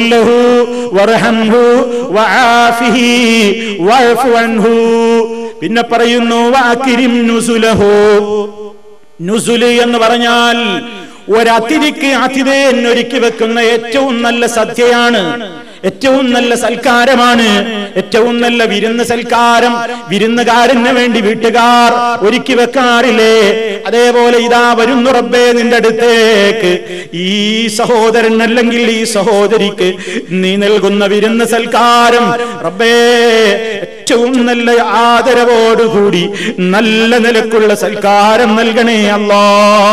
പിന്നെ പറയുന്നു വാക്കിരിം നുസുലഹു നുസുല് എന്ന് പറഞ്ഞാൽ ഒരതിരിക്ക് അതിഥേൻ ഒരുക്കി വെക്കുന്ന ഏറ്റവും നല്ല സദ്യയാണ് ഏറ്റവും നല്ല സൽക്കാരമാണ് ഏറ്റവും നല്ല വിരുന്ന് സൽക്കാരം വിരുന്നുകാരന് വേണ്ടി വീട്ടുകാർ ഒരുക്കി വെക്കാറില്ലേ അതേപോലെ ഇതാ വരുന്നു റബ്ബേ നിന്റെ അടുത്തേക്ക് ഈ സഹോദരൻ അല്ലെങ്കിൽ ഈ സഹോദരിക്ക് നീ നൽകുന്ന വിരുന്ന് സൽക്കാരം റബ്ബേ ഏറ്റവും നല്ല ആദരവോടുകൂടി നല്ല നിലക്കുള്ള സൽക്കാരം നൽകണേ അല്ലാ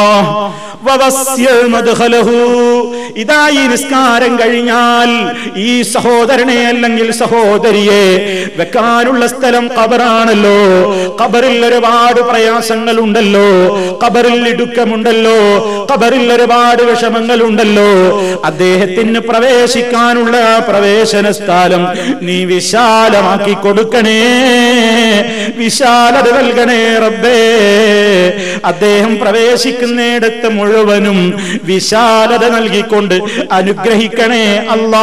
ഇതാ ഈ നിസ്കാരം കഴിഞ്ഞാൽ ഈ സഹോദരനെ അല്ലെങ്കിൽ സഹോദരിയെ വെക്കാനുള്ള സ്ഥലം കബറാണല്ലോ കബറിൽ ഒരുപാട് പ്രയാസങ്ങൾ ഉണ്ടല്ലോ കബറിൽ ഇടുക്കമുണ്ടല്ലോ കബറിൽ ഒരുപാട് വിഷമങ്ങൾ ഉണ്ടല്ലോ അദ്ദേഹത്തിന് പ്രവേശിക്കാനുള്ള ആ പ്രവേശന സ്ഥലം നീ വിശാലമാക്കി കൊടുക്കണേ വിശാലത നൽകണേ റബ്ബേ അദ്ദേഹം പ്രവേശിക്കുന്നിടത്ത് മുഴുവനും വിശാലത നൽകിക്കൊണ്ട് അനുഗ്രഹിക്കണേ അല്ലാ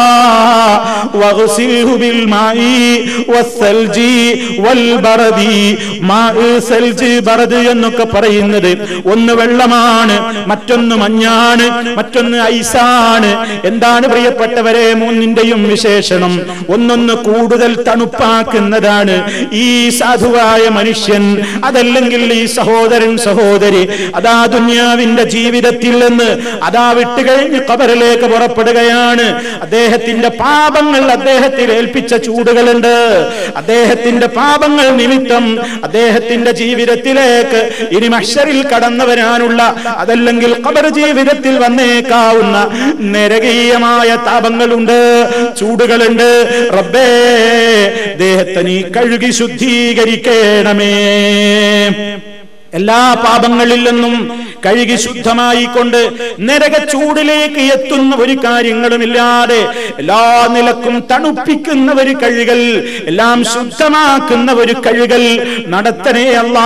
വഗ്സിൽഹു ബിൽ മായി വസ്സൽജി വൽ ബറദി മാ സൽജ് ബറദ് എന്നൊക്കെ പറയുന്നത് ഒന്ന് വെള്ളമാണ് മറ്റൊന്ന് മഞ്ഞാണ് മറ്റൊന്ന് ഐസാണ് എന്താണ് പ്രിയപ്പെട്ടവരെ മൂന്നിന്റെയും വിശേഷണം ഒന്നൊന്ന് കൂടുതൽ തണുപ്പാക്കുന്നതാണ് ഈ സാധുവായ മനുഷ്യൻ അതല്ലെങ്കിൽ ഈ സഹോദരൻ സഹോദരി അതാ ദുന്യാവിന്റെ ജീവിതത്തിൽ നിന്ന് അതാ വിട്ടുകഴിഞ്ഞ് കബറിലേക്ക് പുറപ്പെടുകയാണ് അദ്ദേഹത്തിന്റെ പാപങ്ങൾ അദ്ദേഹത്തിൽ ഏൽപ്പിച്ച ചൂടുകളുണ്ട് അദ്ദേഹത്തിന്റെ പാപങ്ങൾ നിമിത്തം അദ്ദേഹത്തിന്റെ ജീവിതത്തിലേക്ക് ഇനി മഷറിൽ കടന്നു വരാനുള്ള അതല്ലെങ്കിൽ കബർ ജീവിതത്തിൽ വന്നേക്കാവുന്ന നരകീയമായ താപങ്ങളുണ്ട് ചൂടുകളുണ്ട് റബ്ബേ ദേഹത്തെ നീ കഴുകി ശുദ്ധീകരിക്കണമേ എല്ലാ പാപങ്ങളിൽ നിന്നും കഴുകി ശുദ്ധമായിക്കൊണ്ട് നരക ചൂടിലേക്ക് എത്തുന്ന ഒരു കാര്യങ്ങളുമില്ലാതെ എല്ലാ നിലക്കും തണുപ്പിക്കുന്ന ഒരു കഴുകൽ എല്ലാം ശുദ്ധമാക്കുന്ന ഒരു കഴുകൽ നടത്തണേ അല്ലാ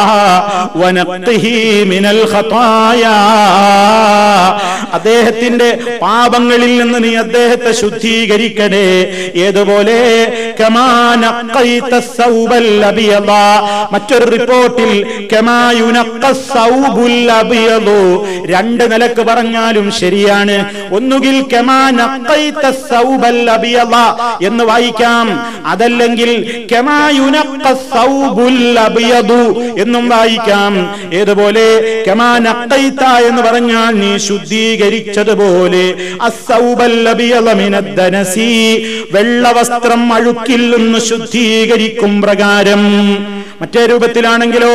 വനഖ്തിഹി മിനൽ ഖതായാ അദ്ദേഹത്തിന്റെ പാപങ്ങളിൽ നിന്ന് നീ അദ്ദേഹത്തെ ശുദ്ധീകരിക്കണേ ഏതുപോലെ കമാ നഖൈത സൗബൽ അബിയദ മറ്റൊരു റിപ്പോർട്ടിൽ കമാ യുനഖ സൗബുൽ അബിയദു രണ്ട് നിലക്ക് പറഞ്ഞാലും ശരിയാണ് ഒന്നുകിൽ കമാ നഖൈത സൗബൽ അബിയദ എന്ന് വായിക്കാം അതല്ലെങ്കിൽ കമാ യുനഖ സൗബുൽ അബിയദു എന്നും വായിക്കാം ഏതുപോലെ കമാ നഖൈത എന്ന് പറഞ്ഞാൽ നീ ശുദ്ധീകരിച്ചതുപോലെ അസ്സൗബൽ അബിയദ മിനദ്ദനസി വെള്ളവസ്ത്രം അഴുക്കിൽ നിന്ന് ശുദ്ധീകരിക്കും പ്രകാരം മറ്റേ രൂപത്തിലാണെങ്കിലോ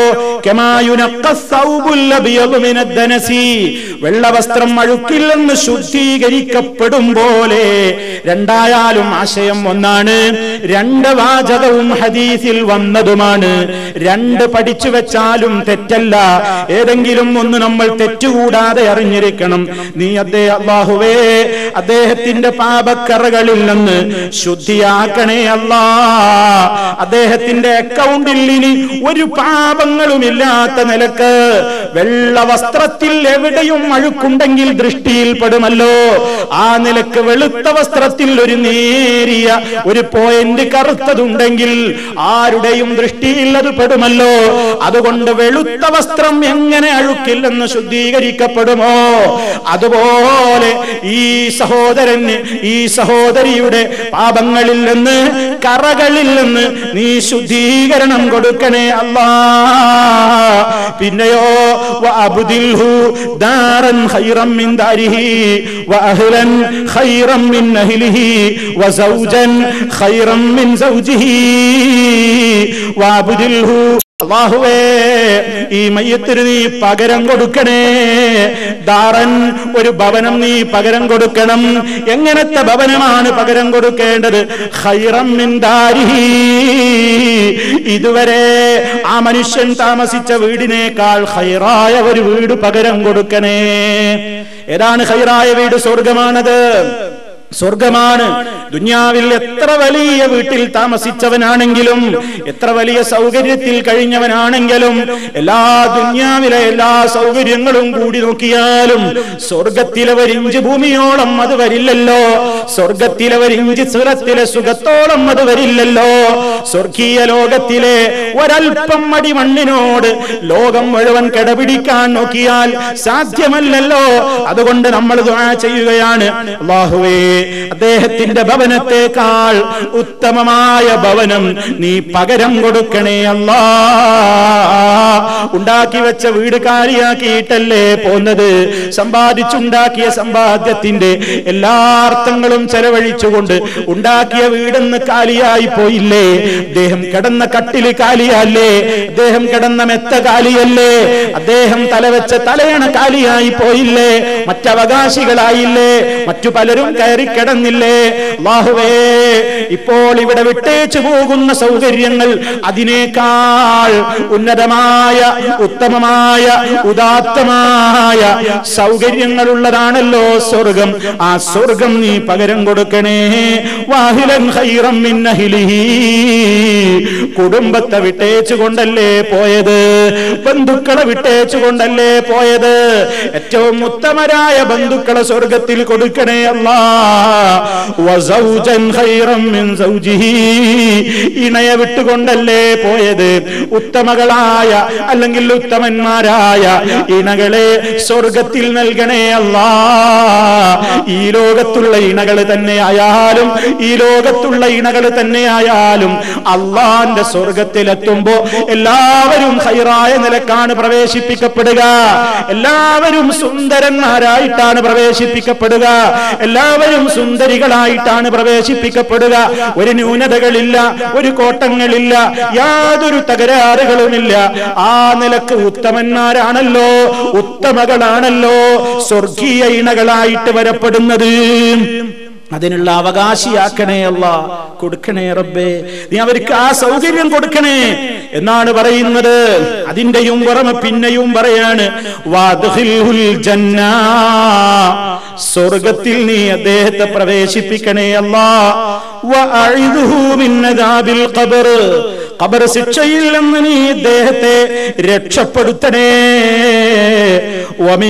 വെള്ളവസ്ത്രം അഴുക്കിൽ നിന്ന് ശുദ്ധീകരിക്കപ്പെടും പോലെ രണ്ടായാലും ആശയം ഒന്നാണ് രണ്ട് വാചകവും ഹദീസിൽ വന്നതുമാണ് രണ്ട് പഠിച്ചു വെച്ചാലും തെറ്റല്ല ഏതെങ്കിലും ഒന്ന് നമ്മൾ തെറ്റുകൂടാതെ അറിഞ്ഞിരിക്കണം നീ അദ്ദേഹം അള്ളാഹുവേ അദ്ദേഹത്തിന്റെ പാപക്കറകളിൽ നിന്ന് ശുദ്ധിയാക്കണേ അല്ലാ അദ്ദേഹത്തിന്റെ അക്കൗണ്ടിൽ ഇനി ഒരു പാപങ്ങളുമില്ലാത്ത നിലക്ക് വെള്ള വസ്ത്രത്തിൽ എവിടെയും അഴുക്കുണ്ടെങ്കിൽ ദൃഷ്ടിയിൽപ്പെടുമല്ലോ ആ നിലക്ക് വെളുത്ത വസ്ത്രത്തിൽ ഒരു നേരിയ ഒരു പോയിന്റ് കറുത്തതുണ്ടെങ്കിൽ ആരുടെയും ദൃഷ്ടിയിൽ അത് പെടുമല്ലോ അതുകൊണ്ട് വെളുത്ത വസ്ത്രം എങ്ങനെ അഴുക്കില്ലെന്ന് ശുദ്ധീകരിക്കപ്പെടുമോ അതുപോലെ ഈ സഹോദരന് ഈ സഹോദരിയുടെ പാപങ്ങളിൽ നിന്ന് കറകളിൽ നിന്ന് നീ ശുദ്ധീകരണം കൊടുക്കണേ അല്ലാ പിന്നെയോ വഅബ്ദിൽഹു ദാറൻ ഖൈറൻ മിൻ ദാരിഹി വഅഹ്ലൻ ഖൈറൻ മിൻ അഹ്ലിഹി വസൗജൻ ഖൈറൻ മിൻ സൗജിഹി വഅബ്ദിൽഹു അള്ളാഹുവേ ഈ മയ്യത്തിന് നീ പകരം കൊടുക്കണേ ദാറൻ ഒരു ഭവനം നീ പകരം കൊടുക്കണം എങ്ങനത്തെ ഭവനമാണ് പകരം കൊടുക്കേണ്ടത് ഖൈറം മിൻ ദാരിഹി ഇതുവരെ ആ മനുഷ്യൻ താമസിച്ച വീടിനേക്കാൾ ഹൈറായ ഒരു വീട് പകരം കൊടുക്കണേ ഏതാണ് ഹൈറായ വീട് സ്വർഗമാണത് സ്വർഗമാണ് ദുന്യാവിൽ എത്ര വലിയ വീട്ടിൽ താമസിച്ചവനാണെങ്കിലും എത്ര വലിയ സൗകര്യത്തിൽ കഴിഞ്ഞവനാണെങ്കിലും എല്ലാ ദുന്യാവിലെ എല്ലാ സൗകര്യങ്ങളും കൂടി നോക്കിയാലും സ്വർഗത്തിലെ ഒരിഞ്ച് ഭൂമിയോളം അത് വരില്ലല്ലോ സ്വർഗത്തിലെ ഒരിഞ്ച് സുരത്തിലെ സുഖത്തോളം അത് വരില്ലല്ലോ സ്വർഗീയ ലോകത്തിലെ ഒരൽപ്പം മടി മണ്ണിനോട് ലോകം മുഴുവൻ കിടപിടിക്കാൻ നോക്കിയാൽ സാധ്യമല്ലല്ലോ അതുകൊണ്ട് നമ്മൾ ദുആ ചെയ്യുകയാണ് അള്ളാഹുവേ അദ്ദേഹത്തിന്റെ ഭവനത്തെക്കാൾ ഉത്തമമായ ഭവനം നീ പകരം കൊടുക്കണേ അല്ലാ ഉണ്ടാക്കി വെച്ച വീട് കാലിയാക്കിയിട്ടല്ലേ പോന്നത് സമ്പാദിച്ചുണ്ടാക്കിയ സമ്പാദ്യത്തിന്റെ എല്ലാ അർത്ഥങ്ങളും ചെലവഴിച്ചുകൊണ്ട് ഉണ്ടാക്കിയ വീടെന്ന് കാലിയായി പോയില്ലേ അദ്ദേഹം കിടന്ന കട്ടില് കാലിയല്ലേ അദ്ദേഹം കിടന്ന മെത്ത കാലിയല്ലേ അദ്ദേഹം തലവെച്ച തലയണ കാലിയായി പോയില്ലേ മറ്റവകാശികളായില്ലേ മറ്റു പലരും കയറി കിടന്നില്ലേ അള്ളാഹുവേ ഇപ്പോൾ ഇവിടെ വിട്ടേച്ചു പോകുന്ന സൗകര്യങ്ങൾ അതിനേക്കാൾ ഉന്നതമായ ഉത്തമമായ ഉദാത്തമായ സൗകര്യങ്ങളുള്ളതാണല്ലോ സ്വർഗം ആ സ്വർഗം നീ പകരം കൊടുക്കണേ വാഹിലൻ ഖൈറം മിൻ അഹ്ലിഹി കുടുംബത്തെ വിട്ടേച്ചു കൊണ്ടല്ലേ പോയത് ബന്ധുക്കളെ വിട്ടേച്ചു കൊണ്ടല്ലേ പോയത് ഏറ്റവും ഉത്തമരായ ബന്ധുക്കളെ സ്വർഗത്തിൽ കൊടുക്കണേ അല്ലാ വസൗജൻ ഖൈറം മിൻ സൗജിഹി ഇണയെ വിട്ടുകൊണ്ടല്ലേ പോയത് ഉത്തമകളായ അല്ലെങ്കിൽ ഉത്തമന്മാരായ ഇണകളെ സ്വർഗത്തിൽ നൽകണേ അല്ലാ ഈ ലോകത്തുള്ള ഇണകൾ തന്നെയായാലും ഈ ലോകത്തുള്ള ഇണകൾ തന്നെയായാലും അള്ളാന്റെ സ്വർഗത്തിലെത്തുമ്പോ എല്ലാവരും ഹൈറായ നിലക്കാണ് പ്രവേശിപ്പിക്കപ്പെടുക എല്ലാവരും സുന്ദരന്മാരായിട്ടാണ് പ്രവേശിപ്പിക്കപ്പെടുക എല്ലാവരും സുന്ദരികളായിട്ടാണ് പ്രവേശിപ്പിക്കപ്പെടുക ഒരു ന്യൂനതകളില്ല ഒരു കോട്ടങ്ങളില്ല യാതൊരു തകരാറുകളുമില്ല ആ നിലക്ക് ഉത്തമന്മാരാണല്ലോ ഉത്തമകളാണല്ലോ സ്വർഗീയ ഇണകളായിട്ട് വരപ്പെടുന്നത് അതിനുള്ള അവകാശിയാക്കണേ അല്ല കൊടുക്കണേ റബ്ബേ നീ അവർക്ക് ആ സൗകര്യം കൊടുക്കണേ എന്നാണ് പറയുന്നത് അതിന്റെയും പുറമെ പിന്നെയും പറയാണ് വാദ്ഖിൽഹുൽ ജന്ന സ്വർഗത്തിൽ നീ അദ്ദേഹത്തെ പ്രവേശിപ്പിക്കണേ അല്ലാ വഅഇദുഹു മിൻ അദാബിൽ ഖബർ ഖബർ ശിക്ഷയിൽ നിന്ന് നീ ഇദ്ദേഹത്തെ രക്ഷപ്പെടുത്തണേ വമിൻ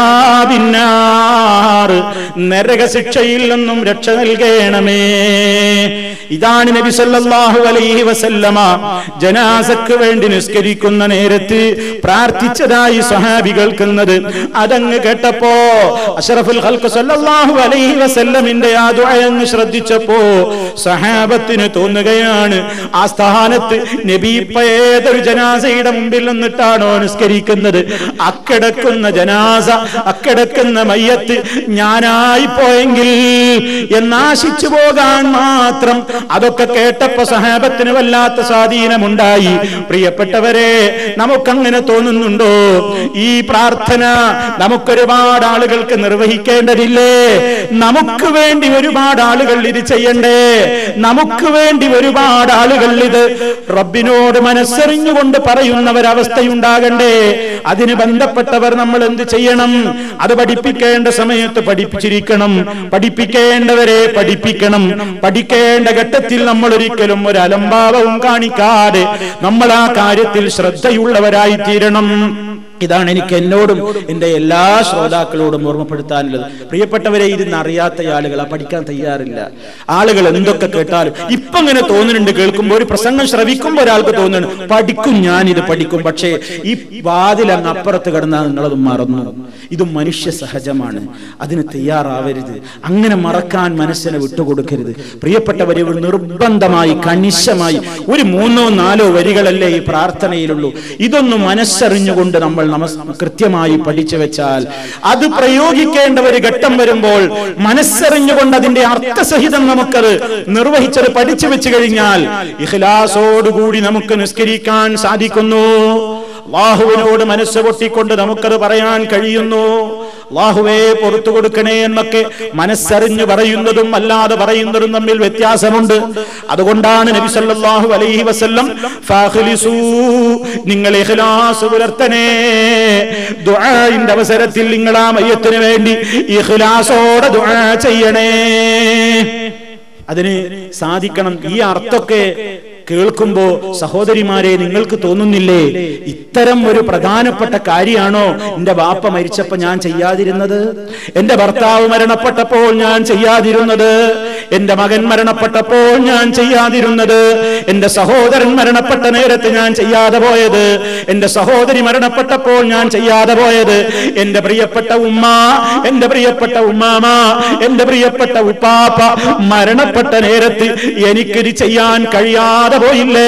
അദാബിന്നാർ നരക ശിക്ഷയിൽ നിന്നും രക്ഷ നൽകണമേ ഇതാണ് നബി സല്ലല്ലാഹു അലൈഹി വസല്ലമ ജനാസക്ക് വേണ്ടി നിസ്കരിക്കുന്ന നേരത്ത് പ്രാർത്ഥിച്ചതായി സ്വഹാബി കേൾക്കുന്നത് അതങ്ങ് കേട്ടപ്പോ അഷറഫുൽ ഖൽഖ് സല്ലല്ലാഹു അലൈഹി വസല്ലമിന്റെ ആ ദുആ അങ്ങ് ശ്രദ്ധിച്ചപ്പോ സഹാബത്തിന് തോന്നുകയാണ് ആ സ്ഥാനത്ത് നബി ഇപ്പൊ ഏതൊരു ജനാസയുടെ മുമ്പിൽ നിന്നിട്ടാണോ നിസ്കരിക്കുന്നത് അക്കിടക്കുന്ന ജനാസ അക്കിടക്കുന്ന മയ്യത്ത് ഞാനായി പോയെങ്കിൽ എന്നാശിച്ചു പോകാൻ മാത്രം അതൊക്കെ കേട്ടപ്പോ സഹാബത്തിന് വല്ലാത്ത സ്വാധീനമുണ്ടായി പ്രിയപ്പെട്ടവരെ നമുക്കങ്ങനെ തോന്നുന്നുണ്ടോ ഈ പ്രാർത്ഥന നമുക്കൊരുപാട് ആളുകൾക്ക് നിർവഹിക്കേണ്ടതില്ലേ നമുക്ക് വേണ്ടി ഒരുപാട് ആളുകൾ ഇത് ചെയ്യണ്ടേ നമുക്ക് വേണ്ടി ഒരുപാട് ആളുകൾ ഇത് റബ്ബിനോട് മനസ്സറിഞ്ഞുകൊണ്ട് പറയുന്ന ഒരവസ്ഥയുണ്ടാകണ്ടേ അതിന് ബന്ധപ്പെട്ടവർ നമ്മൾ എന്ത് ചെയ്യണം അത് പഠിപ്പിക്കേണ്ട സമയത്ത് പഠിപ്പിച്ചിരിക്കണം പഠിപ്പിക്കേണ്ടവരെ പഠിപ്പിക്കണം പഠിക്കേണ്ട ഘട്ടത്തിൽ നമ്മൾ ഒരിക്കലും ഒരു അലംഭാവവും കാണിക്കാതെ നമ്മൾ ആ കാര്യത്തിൽ ശ്രദ്ധയുള്ളവരായി തീരണം ഇതാണ് എനിക്ക് എന്നോടും എൻ്റെ എല്ലാ ശ്രോതാക്കളോടും ഓർമ്മപ്പെടുത്താനുള്ളത് പ്രിയപ്പെട്ടവരെ ഇരുന്ന് അറിയാത്ത ആളുകൾ ആ പഠിക്കാൻ തയ്യാറില്ല ആളുകൾ എന്തൊക്കെ കേട്ടാലും ഇപ്പൊ ഇങ്ങനെ തോന്നുന്നുണ്ട് കേൾക്കുമ്പോൾ ഒരു പ്രസംഗം ശ്രവിക്കുമ്പോൾ ഒരാൾക്ക് തോന്നുന്നുണ്ട് പഠിക്കും ഞാൻ ഇത് പഠിക്കും പക്ഷേ ഈ വാതിൽ അങ്ങ് അപ്പുറത്ത് കിടന്നാൽ നിങ്ങളത് മറന്നു ഇത് മനുഷ്യ സഹജമാണ് അതിന് തയ്യാറാവരുത് അങ്ങനെ മറക്കാൻ മനസ്സിനെ വിട്ടുകൊടുക്കരുത് പ്രിയപ്പെട്ടവരെ ഒരു നിർബന്ധമായി കണിശമായി ഒരു മൂന്നോ നാലോ വരികളല്ലേ ഈ പ്രാർത്ഥനയിലുള്ളൂ ഇതൊന്നും മനസ്സറിഞ്ഞുകൊണ്ട് നമ്മൾ നമസ് കൃത്യമായി പഠിച്ചു വെച്ചാൽ അത് പ്രയോഗിക്കേണ്ട ഒരു ഘട്ടം വരുമ്പോൾ മനസ്സറിഞ്ഞുകൊണ്ട് അതിന്റെ അർത്ഥസഹിതം നമുക്കത് നിർവഹിച്ചത് പഠിച്ചു വെച്ച് കഴിഞ്ഞാൽ ഇഖ്ലാസോടുകൂടി നമുക്ക് നിസ്കരിക്കാൻ സാധിക്കുന്നു അള്ളാഹുവിനോട് മനസ്സ് പൊട്ടിക്കൊണ്ട് നമുക്കത് പറയാൻ കഴിയുന്നു അള്ളാഹുവേ പുറത്തു കൊടുക്കണേ എന്നൊക്കെ മനസ്സറിഞ്ഞു പറയുന്നതും അല്ലാതെ പറയുന്നതും തമ്മിൽ വ്യത്യാസമുണ്ട് അതുകൊണ്ടാണ് നബി സല്ലല്ലാഹു അലൈഹി വസല്ലം ഫാഖ്ലിസൂ നിങ്ങൾ ഇഖ്ലാസ് പുലർത്തണേ ദുആഇന്റെ അവസരത്തിൽ നിങ്ങൾ ആ മയ്യത്തിന് വേണ്ടി ഇഖ്ലാസോടെ ദുആ ചെയ്യണേ അതിന് സാധിക്കണം ഈ അർത്ഥമൊക്കെ കേൾക്കുമ്പോ സഹോദരിമാരെ നിങ്ങൾക്ക് തോന്നുന്നില്ലേ ഇത്തരം ഒരു പ്രധാനപ്പെട്ട കാര്യമാണോ എന്റെ ബാപ്പ മരിച്ചപ്പോ ഞാൻ ചെയ്യാതിരുന്നത് എന്റെ ഭർത്താവ് മരണപ്പെട്ടപ്പോൾ ഞാൻ ചെയ്യാതിരുന്നത് എന്റെ മകൻ മരണപ്പെട്ടപ്പോൾ ഞാൻ ചെയ്യാതിരുന്നത് എന്റെ സഹോദരൻ മരണപ്പെട്ട നേരത്ത് ഞാൻ ചെയ്യാതെ പോയത് എന്റെ സഹോദരി മരണപ്പെട്ടപ്പോൾ ഞാൻ ചെയ്യാതെ പോയത് എന്റെ പ്രിയപ്പെട്ട ഉമ്മ എന്റെ പ്രിയപ്പെട്ട ഉമ്മാമ എന്റെ പ്രിയപ്പെട്ട ഉപ്പാപ്പ മരണപ്പെട്ട നേരത്ത് എനിക്കിത് ചെയ്യാൻ കഴിയാതെ പോയില്ലേ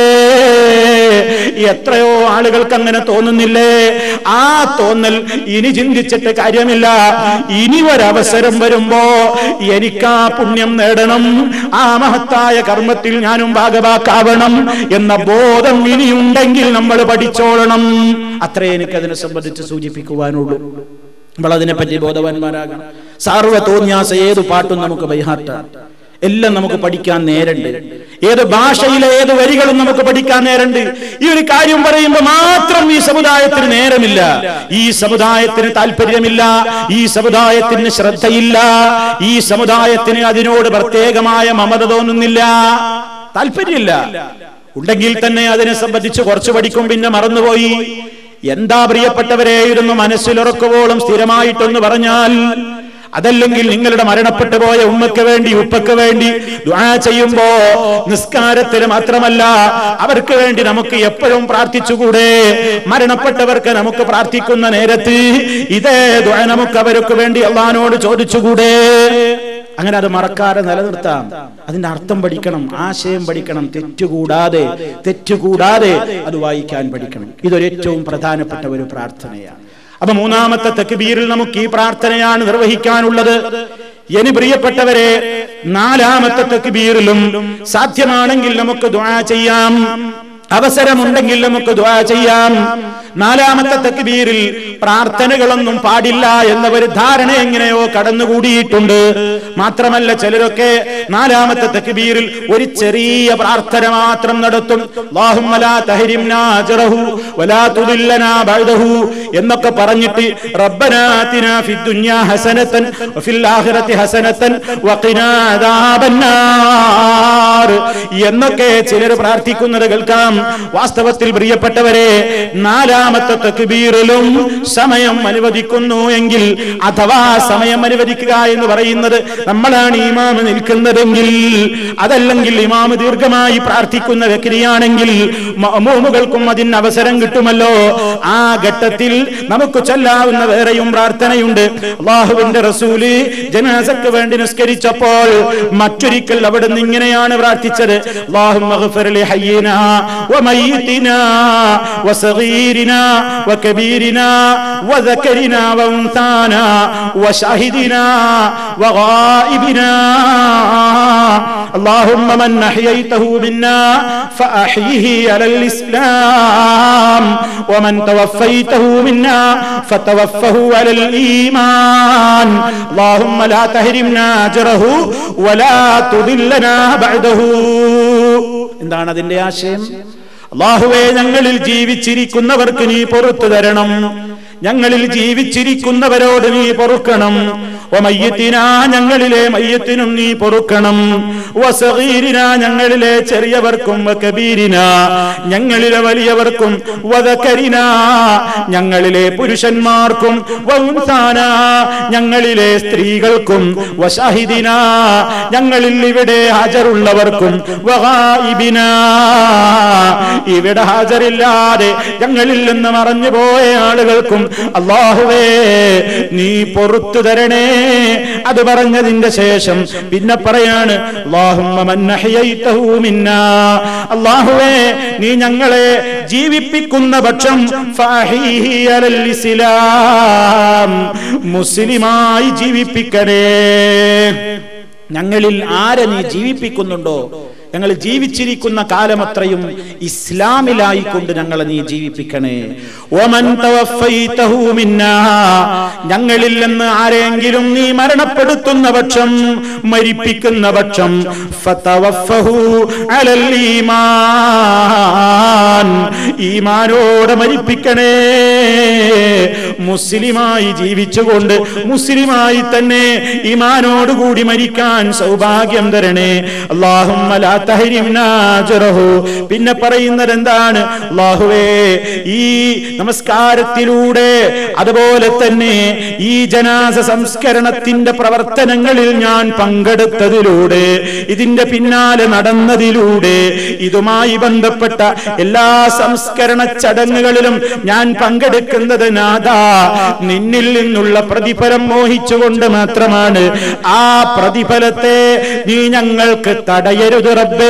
എത്രയോ ആളുകൾക്ക് അങ്ങനെ തോന്നുന്നില്ലേ ആ തോന്നൽ ഇനി ചിന്തിച്ചിട്ട് കാര്യമില്ല ഇനി ഒരവസരം വരുമ്പോ എനിക്ക് ആ പുണ്യം നേടണം ആ മഹത്തായ കർമ്മത്തിൽ ഞാനും ഭാഗവാക്കാവണം എന്ന ബോധം ഇനിയുണ്ടെങ്കിൽ നമ്മൾ പഠിച്ചോളണം അത്രേ എനിക്ക് അതിനെ സംബന്ധിച്ച് സൂചിപ്പിക്കുവാനുള്ളൂ നമ്മൾ അതിനെപ്പറ്റി ബോധവാന്മാരാകണം സാർവ തോന്നിയാസ ഏത് പാട്ടും നമുക്ക് ബൈഹാർട്ടാണ് എല്ലാം നമുക്ക് പഠിക്കാൻ നേരണ്ട് ഏത് ഭാഷയിലെ ഏത് വരികളും നമുക്ക് പഠിക്കാൻ നേരണ്ട് ഈ ഒരു കാര്യം പറയുമ്പോൾ മാത്രം ഈ സമുദായത്തിന് നേരമില്ല ഈ സമുദായത്തിന് താല്പര്യമില്ല ഈ സമുദായത്തിന് ശ്രദ്ധയില്ല ഈ സമുദായത്തിന് അതിനോട് പ്രത്യേകമായ മമത തോന്നുന്നില്ല താല്പര്യമില്ല ഉണ്ടെങ്കിൽ തന്നെ അതിനെ സംബന്ധിച്ച് കുറച്ച് പഠിക്കും പിന്നെ മറന്നുപോയി എന്താ പ്രിയപ്പെട്ടവരെ ഇരുന്ന് മനസ്സിലുറക്കുവോളം സ്ഥിരമായിട്ടൊന്ന് പറഞ്ഞാൽ അതല്ലെങ്കിൽ നിങ്ങളുടെ മരണപ്പെട്ടു പോയ ഉമ്മക്ക് വേണ്ടി ഉപ്പക്ക് വേണ്ടി ദുആ ചെയ്യുമ്പോ നിസ്കാരത്തിന് മാത്രമല്ല അവർക്ക് വേണ്ടി നമുക്ക് എപ്പോഴും പ്രാർത്ഥിച്ചുകൂടെ മരണപ്പെട്ടവർക്ക് നമുക്ക് പ്രാർത്ഥിക്കുന്ന നേരത്ത് ഇതേ ദുആ നമുക്ക് അവർക്ക് വേണ്ടി അള്ളഹാനോട് ചോദിച്ചുകൂടെ അങ്ങനെ അത് മറക്കാതെ നിലനിർത്താം അതിന്റെ അർത്ഥം പഠിക്കണം ആശയം പഠിക്കണം തെറ്റുകൂടാതെ തെറ്റുകൂടാതെ അത് വായിക്കാൻ പഠിക്കണം ഇതൊരു ഏറ്റവും പ്രധാനപ്പെട്ട ഒരു പ്രാർത്ഥനയാണ് അപ്പൊ മൂന്നാമത്തെ തെക്കുബീറിൽ നമുക്ക് ഈ പ്രാർത്ഥനയാണ് നിർവഹിക്കാനുള്ളത് ഇനി പ്രിയപ്പെട്ടവരെ നാലാമത്തെ തെക്കുബീറിലും സാധ്യമാണെങ്കിൽ നമുക്ക് ദ്വാ ചെയ്യാം അവസരമുണ്ടെങ്കിൽ നമുക്ക് ദ്വാ ചെയ്യാം നാലാമത്തെ തക്ബീറിൽ പ്രാർത്ഥനകളൊന്നും പാടില്ല എന്ന ഒരു ധാരണ എങ്ങനെയോ കടന്നുകൂടിയിട്ടുണ്ട് മാത്രമല്ല ചിലരൊക്കെ നാലാമത്തെ തക്ബീറിൽ ഒരു ചെറിയ പ്രാർത്ഥന മാത്രം നടത്തും അല്ലാഹുമ്മ ലാ തഹരിംനാ അജ്റഹു വലാ തുദില്ലനാ ബഅദഹു എന്നൊക്കെ പറഞ്ഞിട്ട് റബ്ബനാ ആതിനാ ഫിദ് ദുനിയാ ഹസനതൻ വഫിൽ ആഖിറതി ഹസനതൻ വഖിനാ അദാബന്നാർ എന്നൊക്കെ ചിലർ പ്രാർത്ഥിക്കുന്നത് കേൾക്കാം വാസ്തവത്തിൽ പ്രിയപ്പെട്ടവരെ നാലാമത്തെ തക്ബീറിലും സമയം അനുവദിക്കുന്നു എങ്കിൽ അഥവാ സമയം അനുവദിക്കുക എന്ന് പറയുന്നത് നമ്മളാണ് ഇമാമ് നിൽക്കുന്നതെങ്കിൽ അതല്ലെങ്കിൽ ഇമാമ് ദീർഘമായി പ്രാർത്ഥിക്കുന്ന വ്യക്തിയാണെങ്കിൽ മഅമൂമുകൾക്കും അതിന് അവസരം കിട്ടുമല്ലോ ആ ഘട്ടത്തിൽ നമുക്ക് ചൊല്ലാവുന്ന വേറെയും പ്രാർത്ഥനയുണ്ട് അള്ളാഹുവിന്റെ റസൂല് ജനാസക്ക് വേണ്ടി നിസ്കരിച്ചപ്പോൾ മറ്റൊരിക്കൽ അവിടെ നിന്ന് ഇങ്ങനെയാണ് പ്രാർത്ഥിച്ചത് അല്ലാഹുമ്മ ഗ്ഫിർ ലി ഹയ്യിനാ وميتنا وصغيرنا وكبيرنا وذكرنا وانثانا وشاهدنا وغائبنا اللهم من احييته منا فاحيه على الاسلام ومن توفيته منا فتوفه على الايمان اللهم لا تهرمنا اجره ولا تضلنا بعده എന്താണ് അതിന്റെ ആശയം അള്ളാഹുവെ ഞങ്ങളിൽ ജീവിച്ചിരിക്കുന്നവർക്ക് നീ പുറത്തു തരണം ഞങ്ങളിൽ ജീവിച്ചിരിക്കുന്നവരോട് നീ പൊറുക്കണം ഒമയ്യത്തിന ഞങ്ങളിലെ മയ്യത്തിനും നീ പൊറുക്കണം വസഗീരിന ഞങ്ങളിലെ ചെറിയവർക്കും വകബീരിന ഞങ്ങളിലെ വലിയവർക്കും വദകരിന ഞങ്ങളിലെ പുരുഷന്മാർക്കും വൗൻസാന ഞങ്ങളിലെ സ്ത്രീകൾക്കും വശാഹിദിന ഞങ്ങളിൽ ഇവിടെ ഹാജരുള്ളവർക്കും വഹായിബിന ഇവിടെ ഹാജരില്ലാതെ ഞങ്ങളിൽ നിന്ന് മറഞ്ഞു പോയ ആളുകൾക്കും അള്ളാഹുവേ നീ പൊറത്തു തരണേ അത് പറഞ്ഞതിന്റെ ശേഷം പിന്നെ പറയാണ് അല്ലാഹുമ്മ മൻ അഹ്യൈതഹു മിന്നാ. അള്ളാഹുവേ നീ ഞങ്ങളെ ജീവിപ്പിക്കുന്ന പക്ഷം ഫഅഹീഹി അലൽ ഇസ്ലാം. മുസ്ലിമായി ജീവിപ്പിക്കണേ ഞങ്ങളിൽ ആരെ നീ ജീവിപ്പിക്കുന്നുണ്ടോ ഞങ്ങൾ ജീവിച്ചിരിക്കുന്ന കാലമത്രയും ഇസ്ലാമിലായിക്കൊണ്ട് ഞങ്ങളെ നീ ജീവിപ്പിക്കണേ ഒമൻ തവഫൈതഹു മിന്നാ. ഞങ്ങളിൽ നിന്ന് ആരെങ്കിലും നീ മരണപ്പെടുത്തുന്ന പക്ഷം മരിപ്പിക്കുന്ന പക്ഷം ഫതവഫഹു അലൽ ഈമാൻ ഈമാനോടെ മരിപ്പിക്കണേ മുസ്ലിമായി ജീവിച്ചുകൊണ്ട് മുസ്ലിമായി തന്നെ ഈമാനോടുകൂടി മരിക്കാൻ സൗഭാഗ്യം തരണേ അള്ളാഹുമ്മ ലാ തഹരിംനാ അജ്റഹു. പിന്നെ പറയുന്നത് എന്താണ് അള്ളാഹുവേ ഈ നമസ്കാരത്തിലൂടെ അതുപോലെ തന്നെ ഈ ജനാസ സംസ്കരണത്തിന്റെ പ്രവർത്തനങ്ങളിൽ ഞാൻ പങ്കെടുത്തതിലൂടെ ഇതിന്റെ പിന്നാലെ നടന്നതിലൂടെ ഇതുമായി ബന്ധപ്പെട്ട എല്ലാ സംസ്കരണ ചടങ്ങുകളിലും ഞാൻ പങ്കെടുക്കുന്നത് നാഥ നിന്നിൽ നിന്നുള്ള പ്രതിഫലം മോഹിച്ചുകൊണ്ട് മാത്രമാണ് ആ പ്രതിഫലത്തെ നീ ഞങ്ങൾക്ക് തടയരുത് റബ്ബേ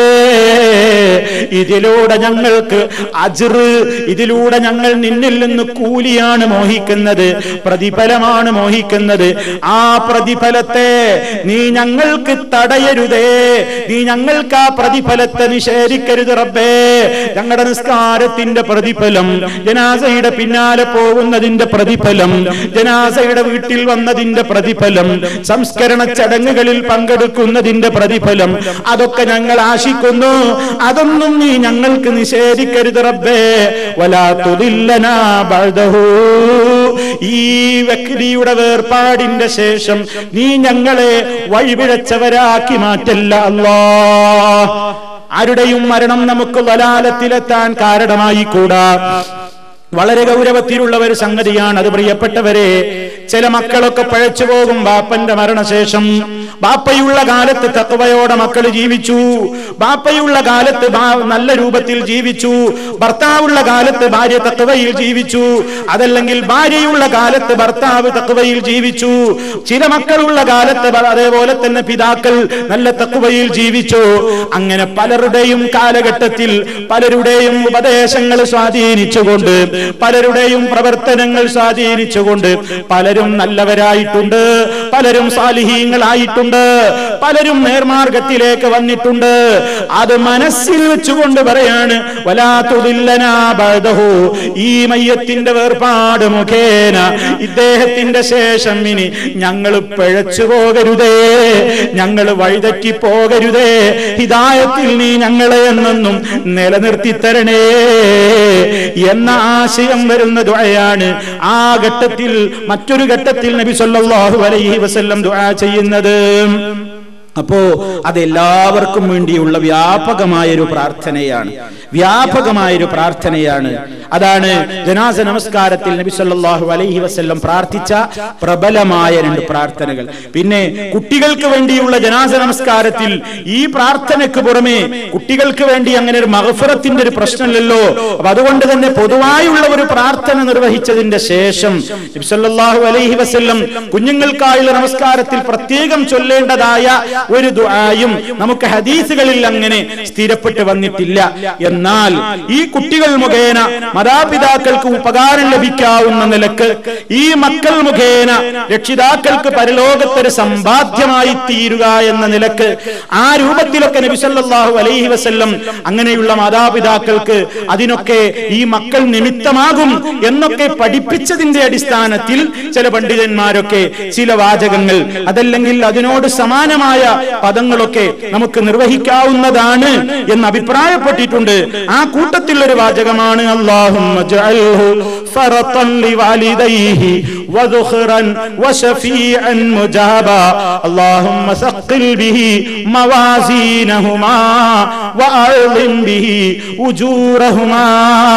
ഇതിലൂടെ ഞങ്ങൾക്ക് അജ്റ് ഇതിലൂടെ ഞങ്ങൾ നിന്നിൽ നിന്ന് കൂലിയാണ് മോഹിക്കുന്നത് പ്രതിഫലമാണ് മോഹിക്കുന്നത് ആ പ്രതിഫലത്തെ നീ ഞങ്ങൾക്ക് തടയരുതേ നീ ഞങ്ങൾക്ക് ആ പ്രതിഫലത്തെ നിഷേധിക്കരുത് റബ്ബേ ഞങ്ങളുടെ നിസ്കാരത്തിന്റെ പ്രതിഫലം ജനാസയുടെ പിന്നാലെ പോകുന്നതിന്റെ പ്രതിഫലം ജനാസയുടെ വീട്ടിൽ വന്നതിന്റെ പ്രതിഫലം സംസ്കരണ ചടങ്ങുകളിൽ പങ്കെടുക്കുന്നതിന്റെ പ്രതിഫലം അതൊക്കെ ഞങ്ങൾ ആശിക്കുന്നു അതൊന്നും നീ ഞങ്ങൾക്ക് നിഷേധിക്കരുത് റബ്ബേ വലാ തുദില്ലനാ ബഅദഹു ഈ വ്യക്തിയുടെ വേർപാടിന്റെ ശേഷം നീ ഞങ്ങളെ വഴിപിഴച്ചവരാക്കി മാറ്റല്ല അല്ലാ ആരുടെയും മരണം നമുക്ക് വലാലത്തിലെത്താൻ കാരണമായി കൂടാ വളരെ ഗൗരവത്തിലുള്ള ഒരു സംഗതിയാണ് അത് പ്രിയപ്പെട്ടവരെ ചില മക്കളൊക്കെ പഴച്ചു പോകും ബാപ്പന്റെ മരണശേഷം ബാപ്പയുള്ള കാലത്ത് തത്വയോടെ മക്കൾ ജീവിച്ചു ബാപ്പയുള്ള കാലത്ത് ബാ- നല്ല രൂപത്തിൽ ജീവിച്ചു ഭർത്താവുള്ള കാലത്ത് ഭാര്യ തത്വയിൽ ജീവിച്ചു അതല്ലെങ്കിൽ ഭാര്യയുള്ള കാലത്ത് ഭർത്താവ് തത്വയിൽ ജീവിച്ചു ചില മക്കളുള്ള കാലത്ത് ഭ- അതേപോലെ തന്നെ പിതാക്കൾ നല്ല തത്വയിൽ ജീവിച്ചു അങ്ങനെ പലരുടെയും കാലഘട്ടത്തിൽ പലരുടെയും ഉപദേശങ്ങൾ സ്വാധീനിച്ചുകൊണ്ട് പലരുടെയും പ്രവർത്തനങ്ങൾ സ്വാധീനിച്ചുകൊണ്ട് പലരും നല്ലവരായിട്ടുണ്ട് പലരും സാലിഹീങ്ങളായിട്ടുണ്ട് പലരും നേർമാർഗത്തിലേക്ക് വന്നിട്ടുണ്ട് അത് മനസ്സിൽ വെച്ചുകൊണ്ട് പറയാണ് വലാത്തുതില്ലനാ ബഅദഹു ഈ മയ്യത്തിന്റെ വേർപാട് മുഖേന ഇദ്ദേഹത്തിന്റെ ശേഷം ഇനി ഞങ്ങൾ പിഴച്ചു പോകരുതേ ഞങ്ങൾ വഴിതെറ്റി പോകരുതേ ഹിദായത്തിൽ നീ ഞങ്ങളെ എന്നെന്നും നിലനിർത്തി തരണേ എന്ന ആശയം വരുന്ന ദുആയാണ് ആ ഘട്ടത്തിൽ മറ്റൊരു ഘട്ടത്തിൽ നബി സല്ലല്ലാഹു അലൈഹി വസല്ലം ദുആ ചെയ്യുന്നത് അപ്പോ അത് എല്ലാവർക്കും വേണ്ടിയുള്ള വ്യാപകമായ ഒരു പ്രാർത്ഥനയാണ് വ്യാപകമായ ഒരു പ്രാർത്ഥനയാണ് അതാണ് ജനാസ നമസ്കാരത്തിൽ നബി സല്ലല്ലാഹു അലൈഹി വസല്ലം പ്രാർത്ഥിച്ച പ്രബലമായ രണ്ട് പ്രാർത്ഥനകൾ പിന്നെ കുട്ടികൾക്ക് വേണ്ടിയുള്ള ജനാസ നമസ്കാരത്തിൽ ഈ പ്രാർത്ഥനയ്ക്ക് പുറമെ കുട്ടികൾക്ക് വേണ്ടി അങ്ങനെ ഒരു മഹഫറത്തിന്റെ ഒരു പ്രശ്നമില്ലല്ലോ അപ്പൊ അതുകൊണ്ട് തന്നെ പൊതുവായുള്ള ഒരു പ്രാർത്ഥന നിർവഹിച്ചതിന്റെ ശേഷം നബി സല്ലല്ലാഹു അലൈഹി വസല്ലം കുഞ്ഞുങ്ങൾക്കായുള്ള നമസ്കാരത്തിൽ പ്രത്യേകം ചൊല്ലേണ്ടതായ ഒരു ദുആയും നമുക്ക് ഹദീസുകളിൽ അങ്ങനെ സ്ഥിരപ്പെട്ട് വന്നിട്ടില്ല എന്നാൽ ഈ കുട്ടികൾ മുഖേന മാതാപിതാക്കൾക്ക് ഉപകാരം ലഭിക്കാവുന്ന നിലക്ക് ഈ മക്കൾ മുഖേന രക്ഷിതാക്കൾക്ക് പരലോകത്തൊരു സമ്പാദ്യമായി തീരുക എന്ന നിലക്ക് ആ രൂപത്തിലൊക്കെ നബി സല്ലല്ലാഹു അലൈഹി വസല്ലം അങ്ങനെയുള്ള മാതാപിതാക്കൾക്ക് അതിനൊക്കെ ഈ മക്കൾ നിമിത്തമാകും എന്നൊക്കെ പഠിപ്പിച്ചതിന്റെ അടിസ്ഥാനത്തിൽ ചില പണ്ഡിതന്മാരൊക്കെ ചില വാചകങ്ങൾ അതല്ലെങ്കിൽ അതിനോട് സമാനമായ പദങ്ങളൊക്കെ നമുക്ക് നിർവഹിക്കാവുന്നതാണ് എന്ന് അഭിപ്രായപ്പെട്ടിട്ടുണ്ട് ആ കൂട്ടത്തിൽ ഒരു വാചകമാണ് അള്ളാഹുമ്മ ജഅൽഹു ഫറത്തൻ ലിവാലിദൈഹി വദുഖ്റൻ വശഫീഅൻ മുജാബാ اللهم ثقل به موازينهما وأعظم به أجورهما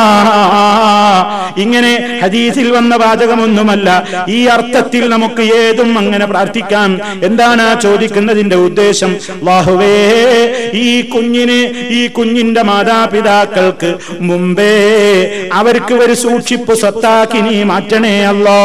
ഇങ്ങനെ ഹദീസിൽ വന്ന വാചകമൊന്നുമല്ല ഈ അർത്ഥത്തിൽ നമുക്ക് ഏതും അങ്ങനെ പ്രാർത്ഥിക്കാം എന്താണ് ആ ചോദിക്കുന്നതിന്റെ ഉദ്ദേശം അല്ലാഹുവേ ഈ കുഞ്ഞിന് ഈ കുഞ്ഞിന്റെ മാതാപിതാക്കൾക്ക് മുമ്പേ അവർക്ക് ഒരു സൂക്ഷിപ്പ് സ്വത്താക്കി നീ മാറ്റണേ അല്ലോ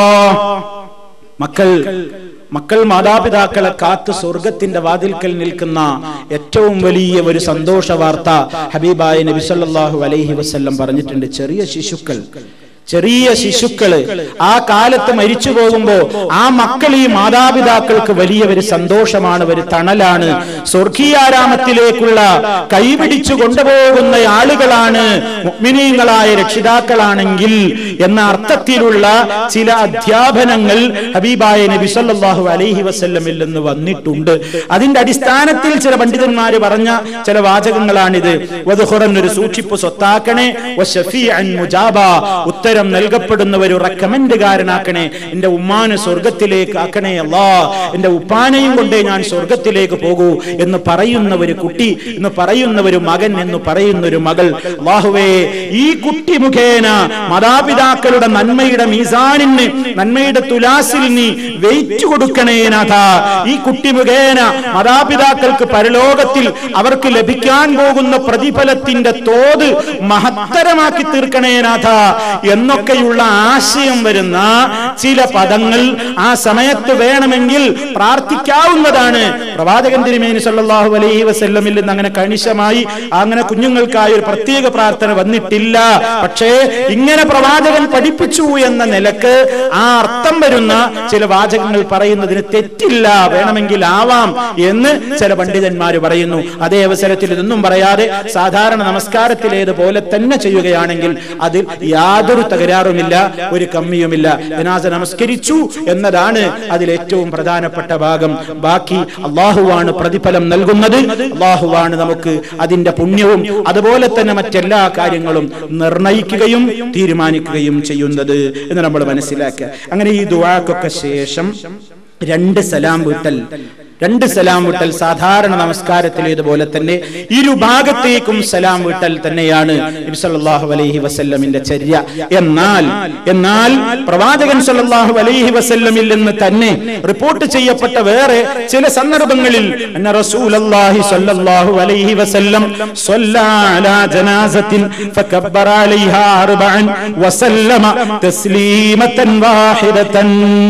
മക്കൾ മക്കൾ മാതാപിതാക്കളെ കാത്ത് സ്വർഗത്തിന്റെ വാതിൽക്കൽ നിൽക്കുന്ന ഏറ്റവും വലിയ ഒരു സന്തോഷ വാർത്ത ഹബീബായ നബി സല്ലല്ലാഹു അലൈഹി വസല്ലം പറഞ്ഞിട്ടുണ്ട് ചെറിയ ശിശുക്കൾ ചെറിയ ശിശുക്കള് ആ കാലത്ത് മരിച്ചു പോകുമ്പോ ആ മക്കൾ ഈ മാതാപിതാക്കൾക്ക് വലിയ ഒരു സന്തോഷമാണ് ഒരു തണലാണ് സ്വർഗീയാരാമത്തിലേക്കുള്ള കൈപിടിച്ചു കൊണ്ടുപോകുന്ന ആളുകളാണ് മുഅ്മിനീങ്ങളായ രക്ഷിതാക്കളാണെങ്കിൽ എന്ന അർത്ഥത്തിലുള്ള ചില അധ്യാപനങ്ങൾ ഹബീബായ നബി സല്ലല്ലാഹു അലൈഹി വസല്ലമിൽ നിന്ന് വന്നിട്ടുണ്ട് അതിന്റെ അടിസ്ഥാനത്തിൽ ചില പണ്ഡിതന്മാര് പറഞ്ഞ ചില വാചകങ്ങളാണിത് വധുഹുറൻ ഒരു സൂക്ഷിപ്പ് സ്വത്താക്കണേ വശഫീഅൻ മുജാബ ഉത്തരം നൽകപ്പെടുന്ന ഒരു റെക്കമെൻഡുകാരനാക്കണേ എന്റെ ഉമ്മാന് സ്വർഗത്തിലേക്ക് ആക്കണേ അല്ലാ എന്റെ ഉപ്പാനെയും കൊണ്ടേ ഞാൻ സ്വർഗത്തിലേക്ക് പോകൂ എന്ന് പറയുന്ന ഒരു കുട്ടി എന്ന് പറയുന്ന ഒരു മകൻ എന്ന് പറയുന്ന ഒരു മകൾ അല്ലാഹുവേ ഈ കുട്ടി മുഖേന മാതാപിതാക്കളുടെ നന്മയുടെ മീസാനിന് നന്മയുടെ തുലാസിൽ നീ വെയിറ്റ് കൊടുക്കണേ നാഥ ഈ കുട്ടി മുഖേന മാതാപിതാക്കൾക്ക് പരലോകത്തിൽ അവർക്ക് ലഭിക്കാൻ പോകുന്ന പ്രതിഫലത്തിന്റെ തോത് മഹത്തരമാക്കി തീർക്കണേ നാഥ എന്നൊക്കെയുള്ള ആശയം വരുന്ന ചില പദങ്ങൾ ആ സമയത്ത് വേണമെങ്കിൽ പ്രാർത്ഥിക്കാവുന്നതാണ് പ്രവാചകൻ തിരുമേനി സല്ലല്ലാഹു അലൈഹി വസല്ലമിൽ നിന്ന് അങ്ങനെ കണിശമായി അങ്ങനെ കുഞ്ഞുങ്ങൾക്കായി ഒരു പ്രത്യേക പ്രാർത്ഥന വന്നിട്ടില്ല പക്ഷേ ഇങ്ങനെ പ്രവാചകൻ പഠിപ്പിച്ചു എന്ന നിലക്ക് ആ അർത്ഥം വരുന്ന ചില വാചകങ്ങൾ പറയുന്നതിന് തെറ്റില്ല വേണമെങ്കിൽ ആവാം എന്ന് ചില പണ്ഡിതന്മാർ പറയുന്നു അതേ അവസരത്തിൽ ഇതൊന്നും പറയാതെ സാധാരണ നമസ്കാരത്തിലേതുപോലെ തന്നെ ചെയ്യുകയാണെങ്കിൽ അതിൽ യാതൊരു തകരാറുമില്ല ഒരു കമ്മിയുമില്ല ജനാസ നമസ്കരിച്ചു എന്നതാണ് അതിൽ ഏറ്റവും പ്രധാനപ്പെട്ട ഭാഗം ബാക്കി അള്ളാഹുവാണ് പ്രതിഫലം നൽകുന്നത് അള്ളാഹുവാണ് നമുക്ക് അതിന്റെ പുണ്യവും അതുപോലെ തന്നെ മറ്റെല്ലാ കാര്യങ്ങളും നിർണയിക്കുകയും തീരുമാനിക്കുകയും ചെയ്യുന്നത് എന്ന് നമ്മൾ മനസ്സിലാക്കുക അങ്ങനെ ഈ ദുവാക്കൊക്കെ ശേഷം രണ്ട് സലാം വീട്ടൽ രണ്ട് സലാം വിട്ടൽ സാധാരണ നമസ്കാരത്തിലേതുപോലെ തന്നെ ഇരുഭാഗത്തേക്കും സലാം വിട്ടൽ തന്നെയാണ് നബി സല്ലല്ലാഹു അലൈഹി വസല്ലമിന്റെ ചര്യ എന്നാൽ എന്നാൽ പ്രവാചകൻ സല്ലല്ലാഹു അലൈഹി വസല്ലമിൽ നിന്ന് തന്നെ റിപ്പോർട്ട് ചെയ്യപ്പെട്ട വേറെ ചില സന്ദർഭങ്ങളിൽ അന്ന റസൂലല്ലാഹി സല്ലല്ലാഹു അലൈഹി വസല്ലം സ്വല്ലാ അലാ ജനാസത്തിൻ ഫകബ്ബറ അലൈഹാ അർബഅൻ വസല്ലമ തസ്ലീമത്തൻ വാഹിദതൻ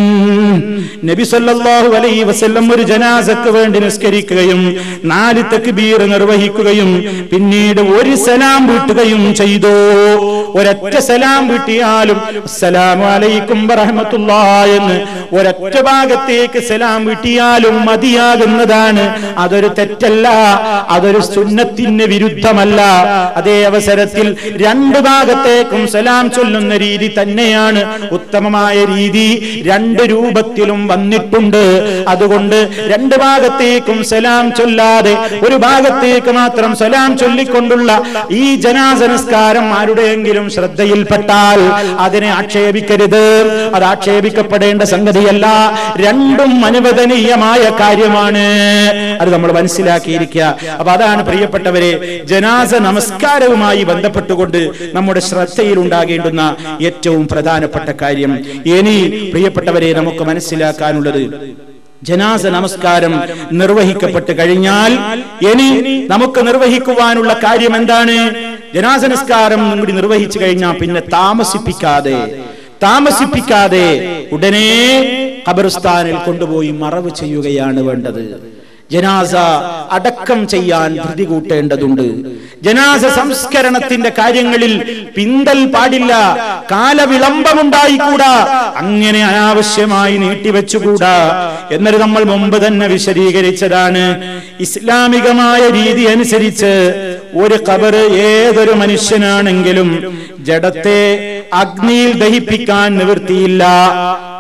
നബി സല്ലല്ലാഹു അലൈഹി വസല്ലം ഒരു ജനാസക്ക് വേണ്ടി നിസ്കരിക്കുകയും നാല് തക്ബീർ നിർവഹിക്കുകയും പിന്നീട് ഒരു സലാം വീട്ടുകയും ചെയ്തു ഒരൊറ്റ സലാം വീട്ടിയാലും അസ്സലാമു അലൈക്കും വറഹ്മത്തുള്ളാ എന്ന് ഒരൊറ്റ ഭാഗത്തേക്ക് സലാം വീട്ടിയാലും മതിയാകുന്നതാണ് അതൊരു തെറ്റല്ല അതൊരു സുന്നത്തിന് വിരുദ്ധമല്ല അതേ അവസരത്തിൽ രണ്ട് ഭാഗത്തേക്കും സലാം ചൊല്ലുന്ന രീതി തന്നെയാണ് ഉത്തമമായ രീതി രണ്ട് രൂപത്തിലും വന്നിട്ടുണ്ട് അതുകൊണ്ട് രണ്ട് ഭാഗത്തേക്കും സലാം ചൊല്ലാതെ ഒരു ഭാഗത്തേക്ക് മാത്രം സലാം ചൊല്ലിക്കൊണ്ടുള്ള ഈ ജനാസ നിസ്കാരം ആരുടെയെങ്കിലും ശ്രദ്ധയിൽപ്പെട്ടാൽ അതിനെ ആക്ഷേപിക്കരുത് അത് ആക്ഷേപിക്കപ്പെടേണ്ട സംഗതിയല്ല രണ്ടും അനുവദനീയമായ കാര്യമാണ് അത് നമ്മൾ മനസ്സിലാക്കിയിരിക്കുക അപ്പൊ അതാണ് പ്രിയപ്പെട്ടവരെ ജനാസ നമസ്കാരവുമായി ബന്ധപ്പെട്ടുകൊണ്ട് നമ്മുടെ ശ്രദ്ധയിൽ ഉണ്ടാകേണ്ടുന്ന ഏറ്റവും പ്രധാനപ്പെട്ട കാര്യം ഇനി പ്രിയപ്പെട്ടവരെ നമുക്ക് മനസ്സിലാക്കാനുള്ളത് ജനാസ നമസ്കാരം നിർവഹിക്കപ്പെട്ട് കഴിഞ്ഞാൽ ഇനി നമുക്ക് നിർവഹിക്കുവാനുള്ള കാര്യം എന്താണ് ജനാസ നിസ്കാരം കൂടി നിർവഹിച്ചു കഴിഞ്ഞാൽ പിന്നെ താമസിപ്പിക്കാതെ താമസിപ്പിക്കാതെ ഉടനെ ഖബർസ്ഥാനിൽ കൊണ്ടുപോയി മറവ് ചെയ്യുകയാണ് വേണ്ടത് ജനാസ അടക്കം ചെയ്യാൻ ധൃതി കൂട്ടേണ്ടതുണ്ട് ജനാസ സംസ്കരണത്തിന്റെ കാര്യങ്ങളിൽ പിന്തൽ പാടില്ല കാലവിളംബമുണ്ടായിക്കൂടാ അങ്ങനെ അനാവശ്യമായി നീട്ടിവെച്ചുകൂടാ എന്നത് നമ്മൾ മുമ്പ് തന്നെ വിശദീകരിച്ചതാണ് ഇസ്ലാമികമായ രീതി അനുസരിച്ച് ഒരു കബറ് ഏതൊരു മനുഷ്യനാണെങ്കിലും ജഡത്തെ അഗ്നിയിൽ ദഹിപ്പിക്കാൻ നിവൃത്തിയില്ല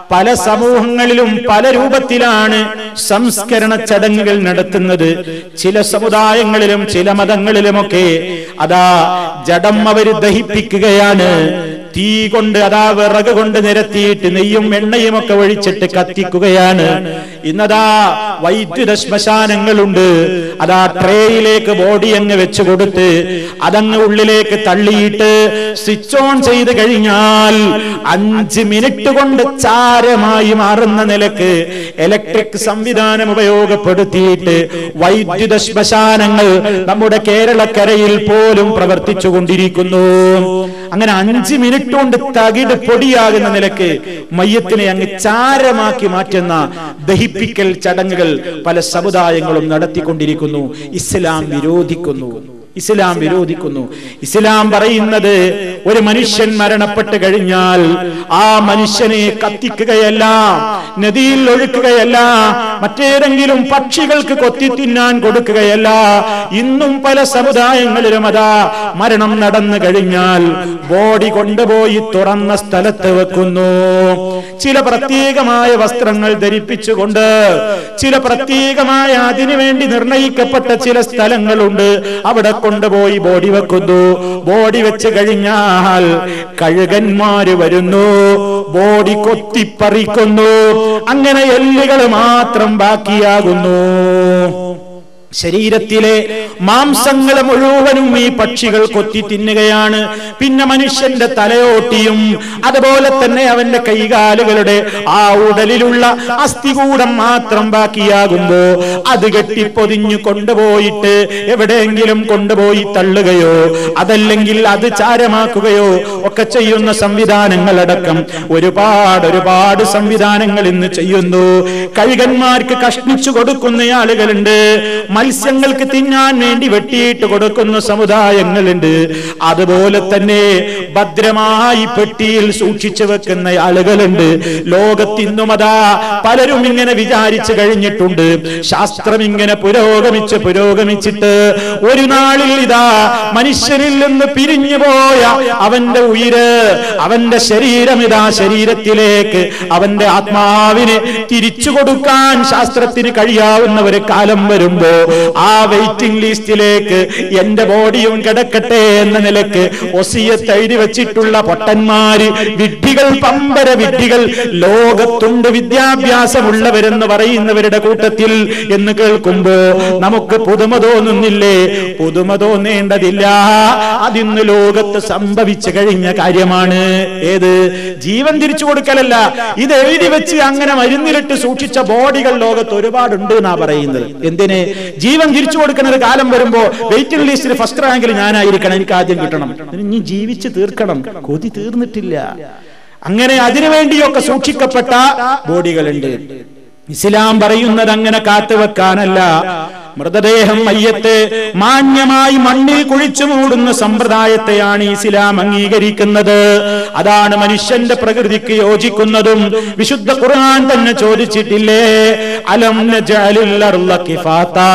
പല സമൂഹങ്ങളിലും പല രൂപത്തിലാണ് സംസ്കരണ ചടങ്ങുകൾ നടത്തുന്നത് ചില സമുദായങ്ങളിലും ചില മതങ്ങളിലുമൊക്കെ അതാ ജഡം അവർ ദഹിപ്പിക്കുകയാണ് തീ കൊണ്ട് അതാ വിറക് കൊണ്ട് നിരത്തിയിട്ട് നെയ്യും എണ്ണയും ഒക്കെ ഒഴിച്ചിട്ട് കത്തിക്കുകയാണ് ഇന്നതാ വൈദ്യുത ശ്മശാനങ്ങളുണ്ട് അതാ ട്രേയിലേക്ക് ബോഡി അങ്ങ് വെച്ചു കൊടുത്ത് അതങ്ങ് ഉള്ളിലേക്ക് തള്ളിയിട്ട് സ്വിച്ച് ഓൺ ചെയ്ത് കഴിഞ്ഞാൽ അഞ്ച് മിനിറ്റ് കൊണ്ട് ചാരമായി മാറുന്ന നിലക്ക് ഇലക്ട്രിക് സംവിധാനം ഉപയോഗപ്പെടുത്തിയിട്ട് വൈദ്യുത ശ്മശാനങ്ങൾ നമ്മുടെ കേരളക്കരയിൽ പോലും പ്രവർത്തിച്ചു കൊണ്ടിരിക്കുന്നു അങ്ങനെ അഞ്ച് മിനിറ്റ് കൊണ്ട് തകിട് പൊടിയാകുന്ന നിലക്ക് മയ്യത്തിനെ അങ്ങ് ചാരമാക്കി മാറ്റുന്ന ദഹിപ്പിക്കൽ ചടങ്ങുകൾ പല സമുദായങ്ങളും നടത്തിക്കൊണ്ടിരിക്കുന്നു ഇസ്ലാം വിരോധിക്കുന്നു ഇസ്ലാം വിരോധിക്കുന്നു ഇസ്ലാം പറയുന്നത് ഒരു മനുഷ്യൻ മരണപ്പെട്ട് കഴിഞ്ഞാൽ ആ മനുഷ്യനെ കത്തിക്കുകയല്ല നദിയിൽ ഒഴുക്കുകയല്ല മറ്റേതെങ്കിലും പക്ഷികൾക്ക് കൊത്തി തിന്നാൻ കൊടുക്കുകയല്ല ഇന്നും പല സമുദായങ്ങളിലും അതാ മരണം നടന്നു കഴിഞ്ഞാൽ ബോഡി കൊണ്ടുപോയി തുറന്ന സ്ഥലത്ത് വെക്കുന്നു ചില പ്രത്യേകമായ വസ്ത്രങ്ങൾ ധരിപ്പിച്ചുകൊണ്ട് ചില പ്രത്യേകമായ അതിനുവേണ്ടി നിർണയിക്കപ്പെട്ട ചില സ്ഥലങ്ങളുണ്ട് അവിടെ കൊണ്ടുപോയി ബോഡി വെക്കുന്നു ബോഡി വെച്ച് കഴിഞ്ഞാൽ കഴുകന്മാര് വരുന്നു ബോഡി കൊത്തിപ്പറിക്കുന്നു അങ്ങനെ എല്ലുകൾ മാത്രം ബാക്കിയാകുന്നു ശരീരത്തിലെ മാംസങ്ങൾ മുഴുവനും ഈ പക്ഷികൾ കൊത്തി തിന്നുകയാണ് പിന്നെ മനുഷ്യന്റെ തലയോട്ടിയും അതുപോലെ തന്നെ അവന്റെ കൈകാലുകളുടെ ആ ഉടലിലുള്ള അസ്ഥികൂടം മാത്രം ബാക്കിയാകുമ്പോ അത് കെട്ടിപ്പൊതിഞ്ഞു കൊണ്ടുപോയിട്ട് എവിടെയെങ്കിലും കൊണ്ടുപോയി തള്ളുകയോ അതല്ലെങ്കിൽ അത് ചാരമാക്കുകയോ ഒക്കെ ചെയ്യുന്ന സംവിധാനങ്ങളടക്കം ഒരുപാട് ഒരുപാട് സംവിധാനങ്ങൾ ഇന്ന് ചെയ്യുന്നു കഴുകന്മാർക്ക് കഷ്ണിച്ചു കൊടുക്കുന്ന ആളുകളുണ്ട് മത്സ്യങ്ങൾക്ക് തിന്നാൻ വേണ്ടി വെട്ടിയിട്ട് കൊടുക്കുന്ന സമുദായങ്ങളുണ്ട് അതുപോലെ തന്നെ ഭദ്രമായി പെട്ടിയിൽ സൂക്ഷിച്ചു വെക്കുന്ന ആളുകളുണ്ട് ലോകത്തിന്നും അതാ പലരും ഇങ്ങനെ വിചാരിച്ചു കഴിഞ്ഞിട്ടുണ്ട് ശാസ്ത്രം ഇങ്ങനെ പുരോഗമിച്ച് പുരോഗമിച്ചിട്ട് ഒരു നാളിൽ ഇതാ മനുഷ്യരിൽ നിന്ന് പിരിഞ്ഞു പോയ അവന്റെ ഉയിര് അവന്റെ ശരീരം ഇതാ ശരീരത്തിലേക്ക് അവന്റെ ആത്മാവിനെ തിരിച്ചു കൊടുക്കാൻ ശാസ്ത്രത്തിന് കഴിയാവുന്ന ഒരു കാലം വരുമ്പോ ആ വെയിറ്റിംഗ് ലിസ്റ്റിലേക്ക് എന്റെ ബോഡിയും കിടക്കട്ടെ എന്ന നിലക്ക് ഒസിയത്ത് എഴുതി വെച്ചിട്ടുള്ള പൊട്ടന്മാര് വിഡ്ഢികൾ പമ്പര വിഡ്ഢികൾ ലോകത്തുണ്ട് വിദ്യാഭ്യാസമുള്ളവരെന്ന് പറയുന്നവരുടെ കൂട്ടത്തിൽ എന്ന് കേൾക്കുമ്പോ നമുക്ക് പുതുമ തോന്നുന്നില്ലേ പുതുമ തോന്നേണ്ടതില്ല അതിന്ന് ലോകത്ത് സംഭവിച്ചു കഴിഞ്ഞ കാര്യമാണ് ഏത് ജീവൻ തിരിച്ചു കൊടുക്കലല്ല ഇത് എഴുതി വെച്ച് അങ്ങനെ മരുന്നിലിട്ട് സൂക്ഷിച്ച ബോഡികൾ ലോകത്ത് ഒരുപാടുണ്ട് എന്നാ പറയുന്നത് എന്തിന് ജീവൻ തിരിച്ചു കൊടുക്കുന്ന ഒരു കാലം വരുമ്പോ വെയിറ്റിംഗ് ലിസ്റ്റിൽ ഫസ്റ്റ് റാങ്കിൽ ഞാനായിരിക്കണം എനിക്ക് ആദ്യം കിട്ടണം ഇനി ജീവിച്ച് തീർക്കണം കൊതി തീർന്നിട്ടില്ല അങ്ങനെ അതിനുവേണ്ടിയൊക്കെ സൂക്ഷിക്കപ്പെട്ട ബോഡികളുണ്ട് ഇസ്ലാം പറയുന്നത് അങ്ങനെ കാത്തുവെക്കാനല്ല മൃതദേഹം മയ്യത്ത് മാന്യമായി മണ്ണിൽ കുഴിച്ചു മൂടുന്ന സമ്പ്രദായത്തെയാണ് ഇസ്ലാം അംഗീകരിക്കുന്നത് അതാണ് മനുഷ്യന്റെ പ്രകൃതിക്ക് യോജിക്കുന്നതും വിശുദ്ധ ഖുർആൻ തന്നെ ചോദിച്ചിട്ടില്ലേ അലം നജഅലിൽ അർള കിഫാതാ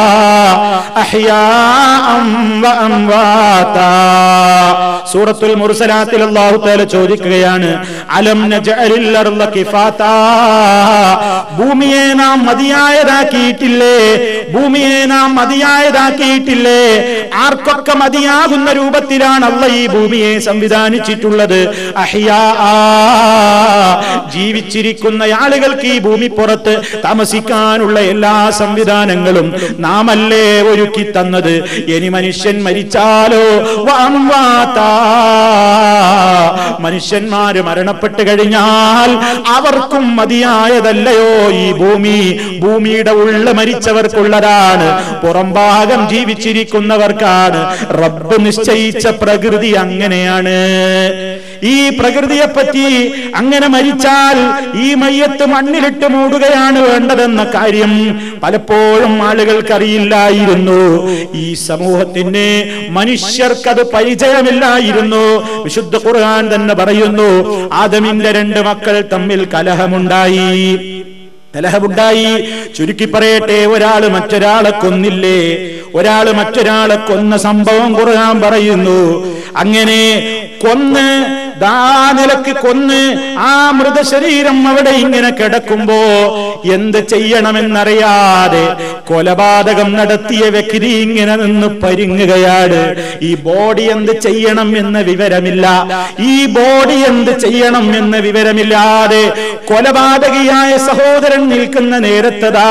അഹ്യാഅം വ അംവാതാ സൂറത്തുൽ മുർസലാത്തിൽ അല്ലാഹു തആല ചോദിക്കുകയാണ് അലം നജഅലിൽ അർള കിഫാതാ ഭൂമിയെ നാം മതിയായതാക്കിയിട്ടില്ലേ ഭൂമിയെ നാം മതിയായതാക്കിയിട്ടില്ലേ ആർക്കൊക്കെ മതിയാകുന്ന രൂപത്തിലാണ് അല്ല ഈ ഭൂമിയെ സംവിധാനിച്ചിട്ടുള്ളത് അഹിയാ ജീവിച്ചിരിക്കുന്ന ആളുകൾക്ക് ഈ ഭൂമി പുറത്ത് താമസിക്കാനുള്ള എല്ലാ സംവിധാനങ്ങളും നാമല്ലേ ഒരുക്കി തന്നത് ഇനി മനുഷ്യൻ മരിച്ചാലോ വഅംവാതാ. മനുഷ്യന്മാര് മരണപ്പെട്ട് കഴിഞ്ഞാൽ അവർക്കും മതിയായതല്ലയോ ഈ ഭൂമി ഭൂമിയുടെ ഉള്ള മരിച്ചവർക്കുള്ളതാണ് പുറംഭാഗം ജീവിച്ചിരിക്കുന്നവർക്കാണ് റബ്ബ് നിശ്ചയിച്ച പ്രകൃതി അങ്ങനെയാണ് ഈ പ്രകൃതിയെ പറ്റി അങ്ങനെ മരിച്ചാൽ ഈ മയ്യത്ത് മണ്ണിലിട്ട് മൂടുകയാണ് വേണ്ടതെന്ന കാര്യം പലപ്പോഴും ആളുകൾക്കറിയില്ലായിരുന്നു ഈ സമൂഹത്തിന് മനുഷ്യർക്കത് പരിചയമില്ലായിരുന്നു വിശുദ്ധ ഖുർആൻ തന്നെ പറയുന്നു ആദമിന്റെ രണ്ട് മക്കൾ തമ്മിൽ കലഹമുണ്ടായി കലഹമുണ്ടായി ചുരുക്കി പറയട്ടെ ഒരാള് മറ്റൊരാളെ കൊന്നില്ലേ ഒരാള് മറ്റൊരാളെ കൊന്ന സംഭവം ഖുർആൻ പറയുന്നു അങ്ങനെ കൊന്ന് ദാ നിലക്ക് കൊന്ന് ആ മൃതശരീരം അവിടെ ഇങ്ങനെ കിടക്കുമ്പോ എന്ത് ചെയ്യണമെന്നറിയാതെ കൊലപാതകം നടത്തിയ വ്യക്തി ഇങ്ങനെ നിന്ന് പരിങ്ങുകയാണ് ഈ ബോഡി എന്ത് ചെയ്യണം എന്ന വിവരമില്ല ഈ ബോഡി എന്ത് ചെയ്യണം എന്ന വിവരമില്ലാതെ കൊലപാതകിയായ സഹോദരൻ നിൽക്കുന്ന നേരത്തതാ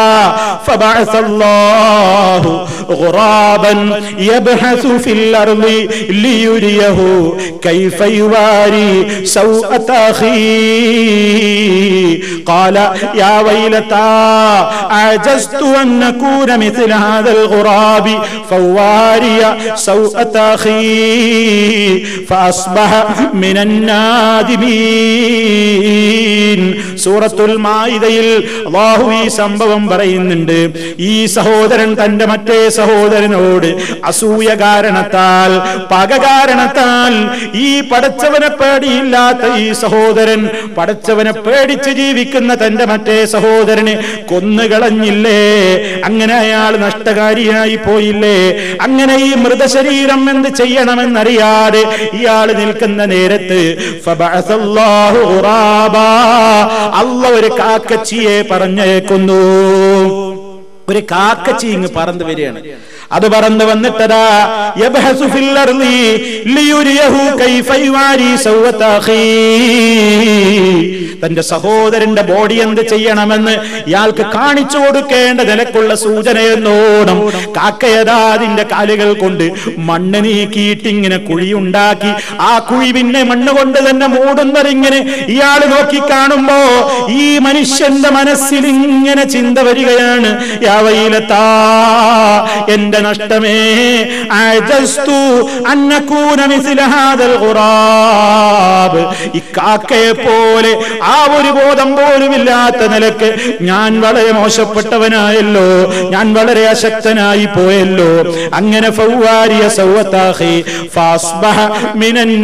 ഫബഅസല്ലാഹു غرابا يبحث في الأرض ليريه كيف يواري سوءة أخيه قال يا ويلتى عجزت أن نكون مثل هذا الغراب فواري سوءة أخي فأصبح من النادمين സൂറത്തുൽ മായിദയിൽ അള്ളാഹു ഈ സംഭവം പറയുന്നുണ്ട് ഈ സഹോദരൻ തന്റെ മറ്റേ സഹോദരനോട് അസൂയ കാരണത്താൽ പക കാരണത്താൽ ഈ പടച്ചവനെ പേടിയില്ലാത്ത ഈ സഹോദരൻ പടച്ചവനെ പേടിച്ച് ജീവിക്കുന്ന തന്റെ മറ്റേ സഹോദരനെ കൊന്നുകളഞ്ഞില്ലേ അങ്ങനെ അയാൾ നഷ്ടകാരിയായി പോയില്ലേ അങ്ങനെ ഈ മൃതശരീരം എന്ത് ചെയ്യണമെന്നറിയാതെ ഇയാൾ നിൽക്കുന്ന നേരത്ത് ഫബഅസല്ലാഹു ഖുറാബാ. അള്ള ഒരു കാക്കച്ചിയെ പറഞ്ഞേക്കുന്നു ഒരു കാക്കച്ചി ഇങ്ങ് പറന്നു വരികയാണ് അത് പറന്നു വന്നിട്ടതാ യബ്ഹസു ഫിൽ അർളി ലിയുരിയഹു കൈഫ യുവാരി സൗവത അഖീ. തന്റെ സഹോദരന്റെ ബോഡി എന്ത് ചെയ്യണമെന്ന് ഇയാൾക്ക് കാണിച്ചു കൊടുക്കേണ്ട നിലക്കുള്ള സൂചനയെന്നോണം കാക്കയതാ അതിന്റെ കാലുകൾ കൊണ്ട് മണ്ണ് നീക്കിയിട്ട് ഇങ്ങനെ കുഴിയുണ്ടാക്കി ആ കുഴി പിന്നെ മണ്ണ് കൊണ്ട് തന്നെ മൂടുന്നതിങ്ങനെ ഇയാൾ നോക്കി കാണുമ്പോ ഈ മനുഷ്യന്റെ മനസ്സിൽ ഇങ്ങനെ ചിന്ത വരികയാണ് യാവയിലെത്താ എന്റെ നഷ്ടമേ അജസ്തു അന്നക്കൂന മിസ്ല ഹാദൽ ഖുറാബ് ഈ കാക്കയെ പോലെ ആ ഒരു ബോധം പോലും ഇല്ലാത്ത നിലക്ക് ഞാൻ വളരെ മോശപ്പെട്ടവനായല്ലോ ഞാൻ വളരെ അശക്തനായി പോയല്ലോ അങ്ങനെ ഫൗവാരിയ സൗവത്താഹി ഫാസ്ബഹ മിനൻ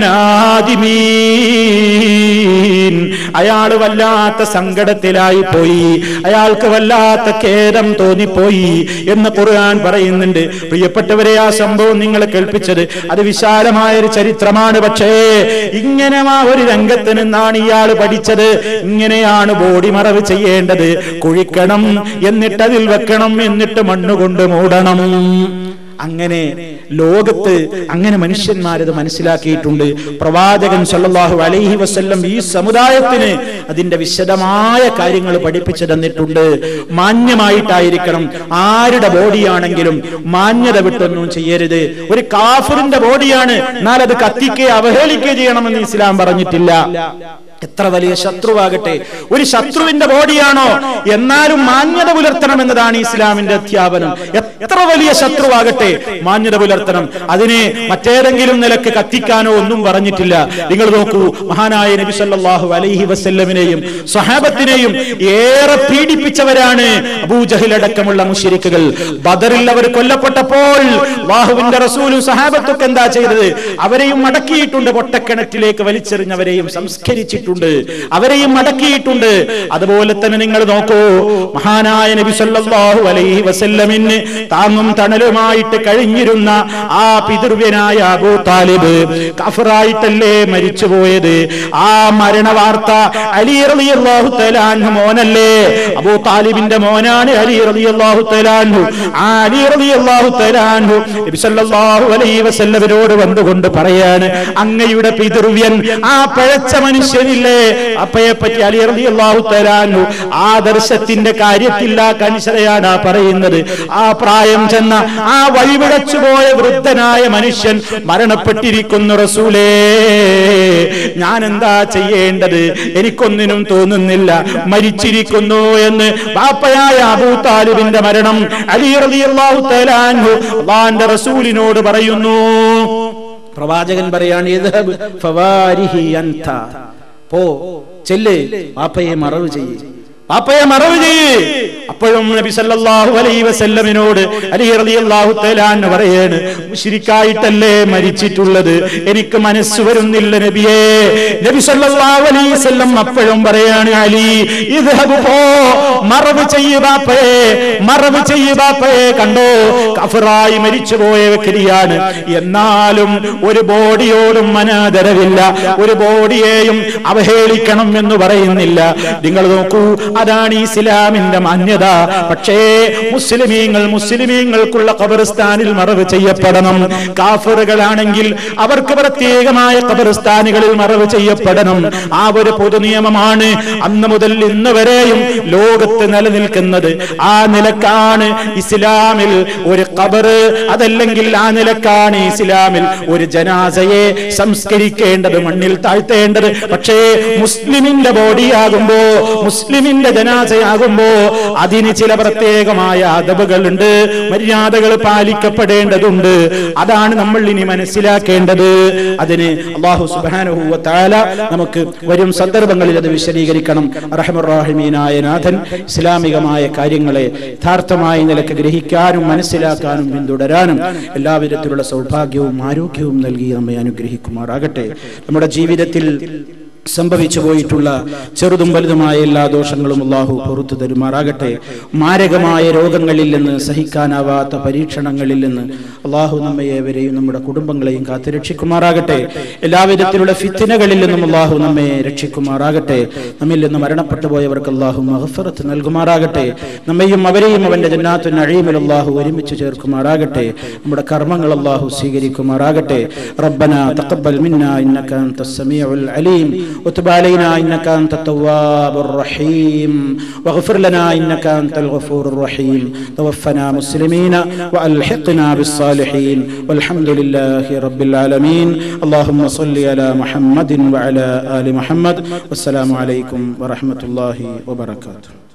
നാദിമീൻ അയാൾ വല്ലാത്ത സങ്കടത്തിലായി പോയി അയാൾക്ക് വല്ലാത്ത ഖേദം തോന്നിപ്പോയി എന്ന് ഖുർആൻ പറയുന്നുണ്ട് പ്രിയപ്പെട്ടവരെ ആ സംഭവം നിങ്ങൾ കേൾപ്പിച്ചത് അത് വിശാലമായ ഒരു ചരിത്രമാണ് പക്ഷേ ഇങ്ങനെ ആ ഒരു രംഗത്ത് നിന്നാണ് ഇയാൾ പഠിച്ചത് ഇങ്ങനെയാണ് ബോഡി മറവ് ചെയ്യേണ്ടത് കുഴിക്കണം എന്നിട്ട് അതിൽ വെക്കണം എന്നിട്ട് മണ്ണുകൊണ്ട് മൂടണം അങ്ങനെ ലോകത്ത് അങ്ങനെ മനുഷ്യന്മാരത് മനസ്സിലാക്കിയിട്ടുണ്ട് പ്രവാചകൻ സല്ലല്ലാഹു അലൈഹി വസല്ലം ഈ സമുദായത്തിന് അതിന്റെ വിശദമായ കാര്യങ്ങൾ പഠിപ്പിച്ചു തന്നിട്ടുണ്ട് മാന്യമായിട്ടായിരിക്കണം ആരുടെ ബോഡിയാണെങ്കിലും മാന്യത വിട്ടൊന്നും ചെയ്യരുത് ഒരു കാഫിറിന്റെ ബോഡിയാണ് എന്നാൽ അത് കത്തിക്കുകയോ അവഹേളിക്കുകയോ ചെയ്യണമെന്ന് ഇസ്ലാം പറഞ്ഞിട്ടില്ല എത്ര വലിയ ശത്രുവാകട്ടെ ഒരു ശത്രുവിന്റെ ബോഡിയാണോ എന്നാലും മാന്യത പുലർത്തണം എന്നതാണ് ഇസ്ലാമിന്റെ അധ്യാപനം എത്ര വലിയ ശത്രുവാകട്ടെ മാന്യത പുലർത്തണം അതിനെ മറ്റേതെങ്കിലും നിലക്ക് കത്തിക്കാനോ ഒന്നും പറഞ്ഞിട്ടില്ല നിങ്ങൾ നോക്കൂ മഹാനായ നബി സല്ലല്ലാഹു അലൈഹി വസല്ലമിനെയും സ്വഹാബത്തിനെയും ഏറെ പീഡിപ്പിച്ചവരാണ് അബൂജഹിൽ അടക്കമുള്ള മുഷിരിക്കുകൾ ബദറിൽ അവർ കൊല്ലപ്പെട്ടപ്പോൾ അള്ളാഹുവിന്റെ റസൂലും സഹാബത്തൊക്കെ എന്താ ചെയ്തത് അവരെയും മടക്കിയിട്ടുണ്ട് പൊട്ടക്കിണറ്റിലേക്ക് വലിച്ചെറിഞ്ഞവരെയും സംസ്കരിച്ചിട്ടുണ്ട് അവരെയും മടക്കിയിട്ടുണ്ട് അതുപോലെ തന്നെ നിങ്ങൾ നോക്കൂ മഹാനായ നബി സല്ലല്ലാഹു അലൈഹി വസല്ലമിന് താങ്ങും തണലുമായിട്ട് കഴിഞ്ഞിരുന്ന ആ പിതൃവ്യനായ അബൂ താലിബ് കഫറായിട്ടല്ലേ മരിച്ചുപോയത് ആ മരണ വാർത്ത അലി റളിയല്ലാഹു തആല അൻഹു മോനല്ലേ അബൂ താലിബിന്റെ മോനാണ് അലി റളിയല്ലാഹു തആല അൻഹു ആ അലി റളിയല്ലാഹു തആല അൻഹു നബി സല്ലല്ലാഹു അലൈഹി വസല്ലമയോട് വന്നുകൊണ്ട് പറയാണ് അങ്ങയുടെ പിതൃവ്യൻ ആ പഴച്ച മനുഷ്യനില്ലേ അപ്പയെ പറ്റി അലി റളിയല്ലാഹു തആല അൻഹു ആദർശത്തിന്റെ കാര്യത്തിൽ ആ കനിശതയാണ് ആ പറയുന്നത് ആ പ്രായം ചെന്ന ആ വഴിവിടച്ചുപോയ വൃദ്ധനായ മനുഷ്യൻ മരണപ്പെട്ടിരിക്കുന്നു റസൂലേ ഞാൻ എന്താ ചെയ്യേണ്ടത് എനിക്കൊന്നിനും തോന്നുന്നില്ല മരിച്ചിരിക്കുന്നു എന്ന് ബാപ്പയായ അബൂ താലിബിന്റെ മരണം അലി റളിയല്ലാഹു തആല അൻഹു അള്ളാന്റെ റസൂലിനോട് പറയുന്നു പ്രവാചകൻ പറയാണ് ഇദ്ഹബ് ഫവാരിഹി അൻത പോ ചെല്ല് പാപ്പയെ മറവ് ചെയ്യ് പാപ്പയെ മറവ് ചെയ്യ് അപ്പോഴും നബി സല്ലല്ലാഹു അലൈഹി വസല്ലമിനോട് അലി റളിയല്ലാഹു തആല എന്ന് പറയാണ് മുശ്രിക്കായിട്ടല്ലേ മരിച്ചിട്ടുള്ളത് എനിക്ക് മനസ്സ് വരുന്നില്ല നബിയേ നബി സല്ലല്ലാഹു അലൈഹി വസല്ലം അപ്പോഴും പറയാണ് അലി ഇദ്ഹബ് പോ മറവ് ചെയ്യ് ബാപ്പയെ മറവ് ചെയ്യ് ബാപ്പയെ കണ്ടോ കഫറായി മരിച്ചുപോയ വ്യക്തിയാണ് എന്നാലും ഒരു ബോഡിയോടും അനാദരവില്ല ഒരു ബോഡിയെയും അവഹേളിക്കണം എന്ന് പറയുന്നില്ല നിങ്ങൾ നോക്കൂ അതാണ് ഇസ്ലാമിന്റെ മാന്യത പക്ഷേ മുസ്ലിമീങ്ങൾ മുസ്ലിമീങ്ങൾക്കുള്ള ഖബർസ്ഥാനിൽ മറവ് ചെയ്യപ്പെടണം കാഫറുകളാണെങ്കിൽ അവർക്ക് പ്രത്യേകമായ ഖബർസ്ഥാനുകളിൽ മറവ് ചെയ്യപ്പെടണം ആ ഒരു പൊതു നിയമമാണ് അന്ന് മുതൽ ഇന്ന് വരെയും ലോകത്ത് നിലനിൽക്കുന്നത് ആ നിലക്കാണ് ഇസ്ലാമിൽ ഒരു ഖബർ അതല്ലെങ്കിൽ ആ നിലക്കാണ് ഇസ്ലാമിൽ ഒരു ജനാസയെ സംസ്കരിക്കേണ്ടത് മണ്ണിൽ താഴ്ത്തേണ്ടത് പക്ഷേ മുസ്ലിമിന്റെ ബോഡിയാകുമ്പോ മുസ്ലിമിന്റെ ജനാസയാകുമ്പോ അതിന് ചില പ്രത്യേകമായ അതവുകളുണ്ട് മര്യാദകൾ പാലിക്കപ്പെടേണ്ടതുണ്ട് അതാണ് നമ്മൾ ഇനി മനസ്സിലാക്കേണ്ടത് അതിന് അള്ളാഹു സുബാനുഹൂവ താല നമുക്ക് വരും സന്ദർഭങ്ങളിൽ അത് വിശദീകരിക്കണം റഹമുറാഹിമീനായ നാഥൻ ഇസ്ലാമികമായ കാര്യങ്ങളെ യഥാർത്ഥമായ നിലക്ക് ഗ്രഹിക്കാനും മനസ്സിലാക്കാനും പിന്തുടരാനും എല്ലാവിധത്തിലുള്ള സൗഭാഗ്യവും ആരോഗ്യവും നൽകി നമ്മെ അനുഗ്രഹിക്കുമാറാകട്ടെ നമ്മുടെ ജീവിതത്തിൽ സംഭവിച്ചു പോയിട്ടുള്ള ചെറുതും വലുതുമായ എല്ലാ ദോഷങ്ങളും അള്ളാഹു പുറത്തു തരുമാറാകട്ടെ മാരകമായ രോഗങ്ങളിൽ നിന്ന് സഹിക്കാനാവാത്ത പരീക്ഷണങ്ങളിൽ നിന്ന് അള്ളാഹു നമ്മെ ഏവരെയും നമ്മുടെ കുടുംബങ്ങളെയും കാത്തു രക്ഷിക്കുമാറാകട്ടെ എല്ലാവിധത്തിലുള്ള ഫിത്തിനകളിൽ നിന്നും അള്ളാഹു നമ്മെ രക്ഷിക്കുമാറാകട്ടെ നമ്മിൽ നിന്ന് മരണപ്പെട്ടു പോയവർക്ക് അള്ളാഹു മഹഫറത്ത് നൽകുമാറാകട്ടെ നമ്മയും അവരെയും അവന്റെ ജന്നാത്തു നഴീമിൽ അള്ളാഹു ഒരുമിച്ച് ചേർക്കുമാറാകട്ടെ നമ്മുടെ കർമ്മങ്ങൾ അള്ളാഹു സ്വീകരിക്കുമാറാകട്ടെ റബ്ബന തഖബ്ബൽ മിന്ന ഇന്നക അൻത സമീഉൽ അലീം وتب علينا إنك أنت التواب الرحيم واغفر لنا إنك أنت الغفور الرحيم توفنا مسلمين وألحقنا بالصالحين والحمد لله رب العالمين اللهم صل على محمد وعلى آل محمد والسلام عليكم ورحمة الله وبركاته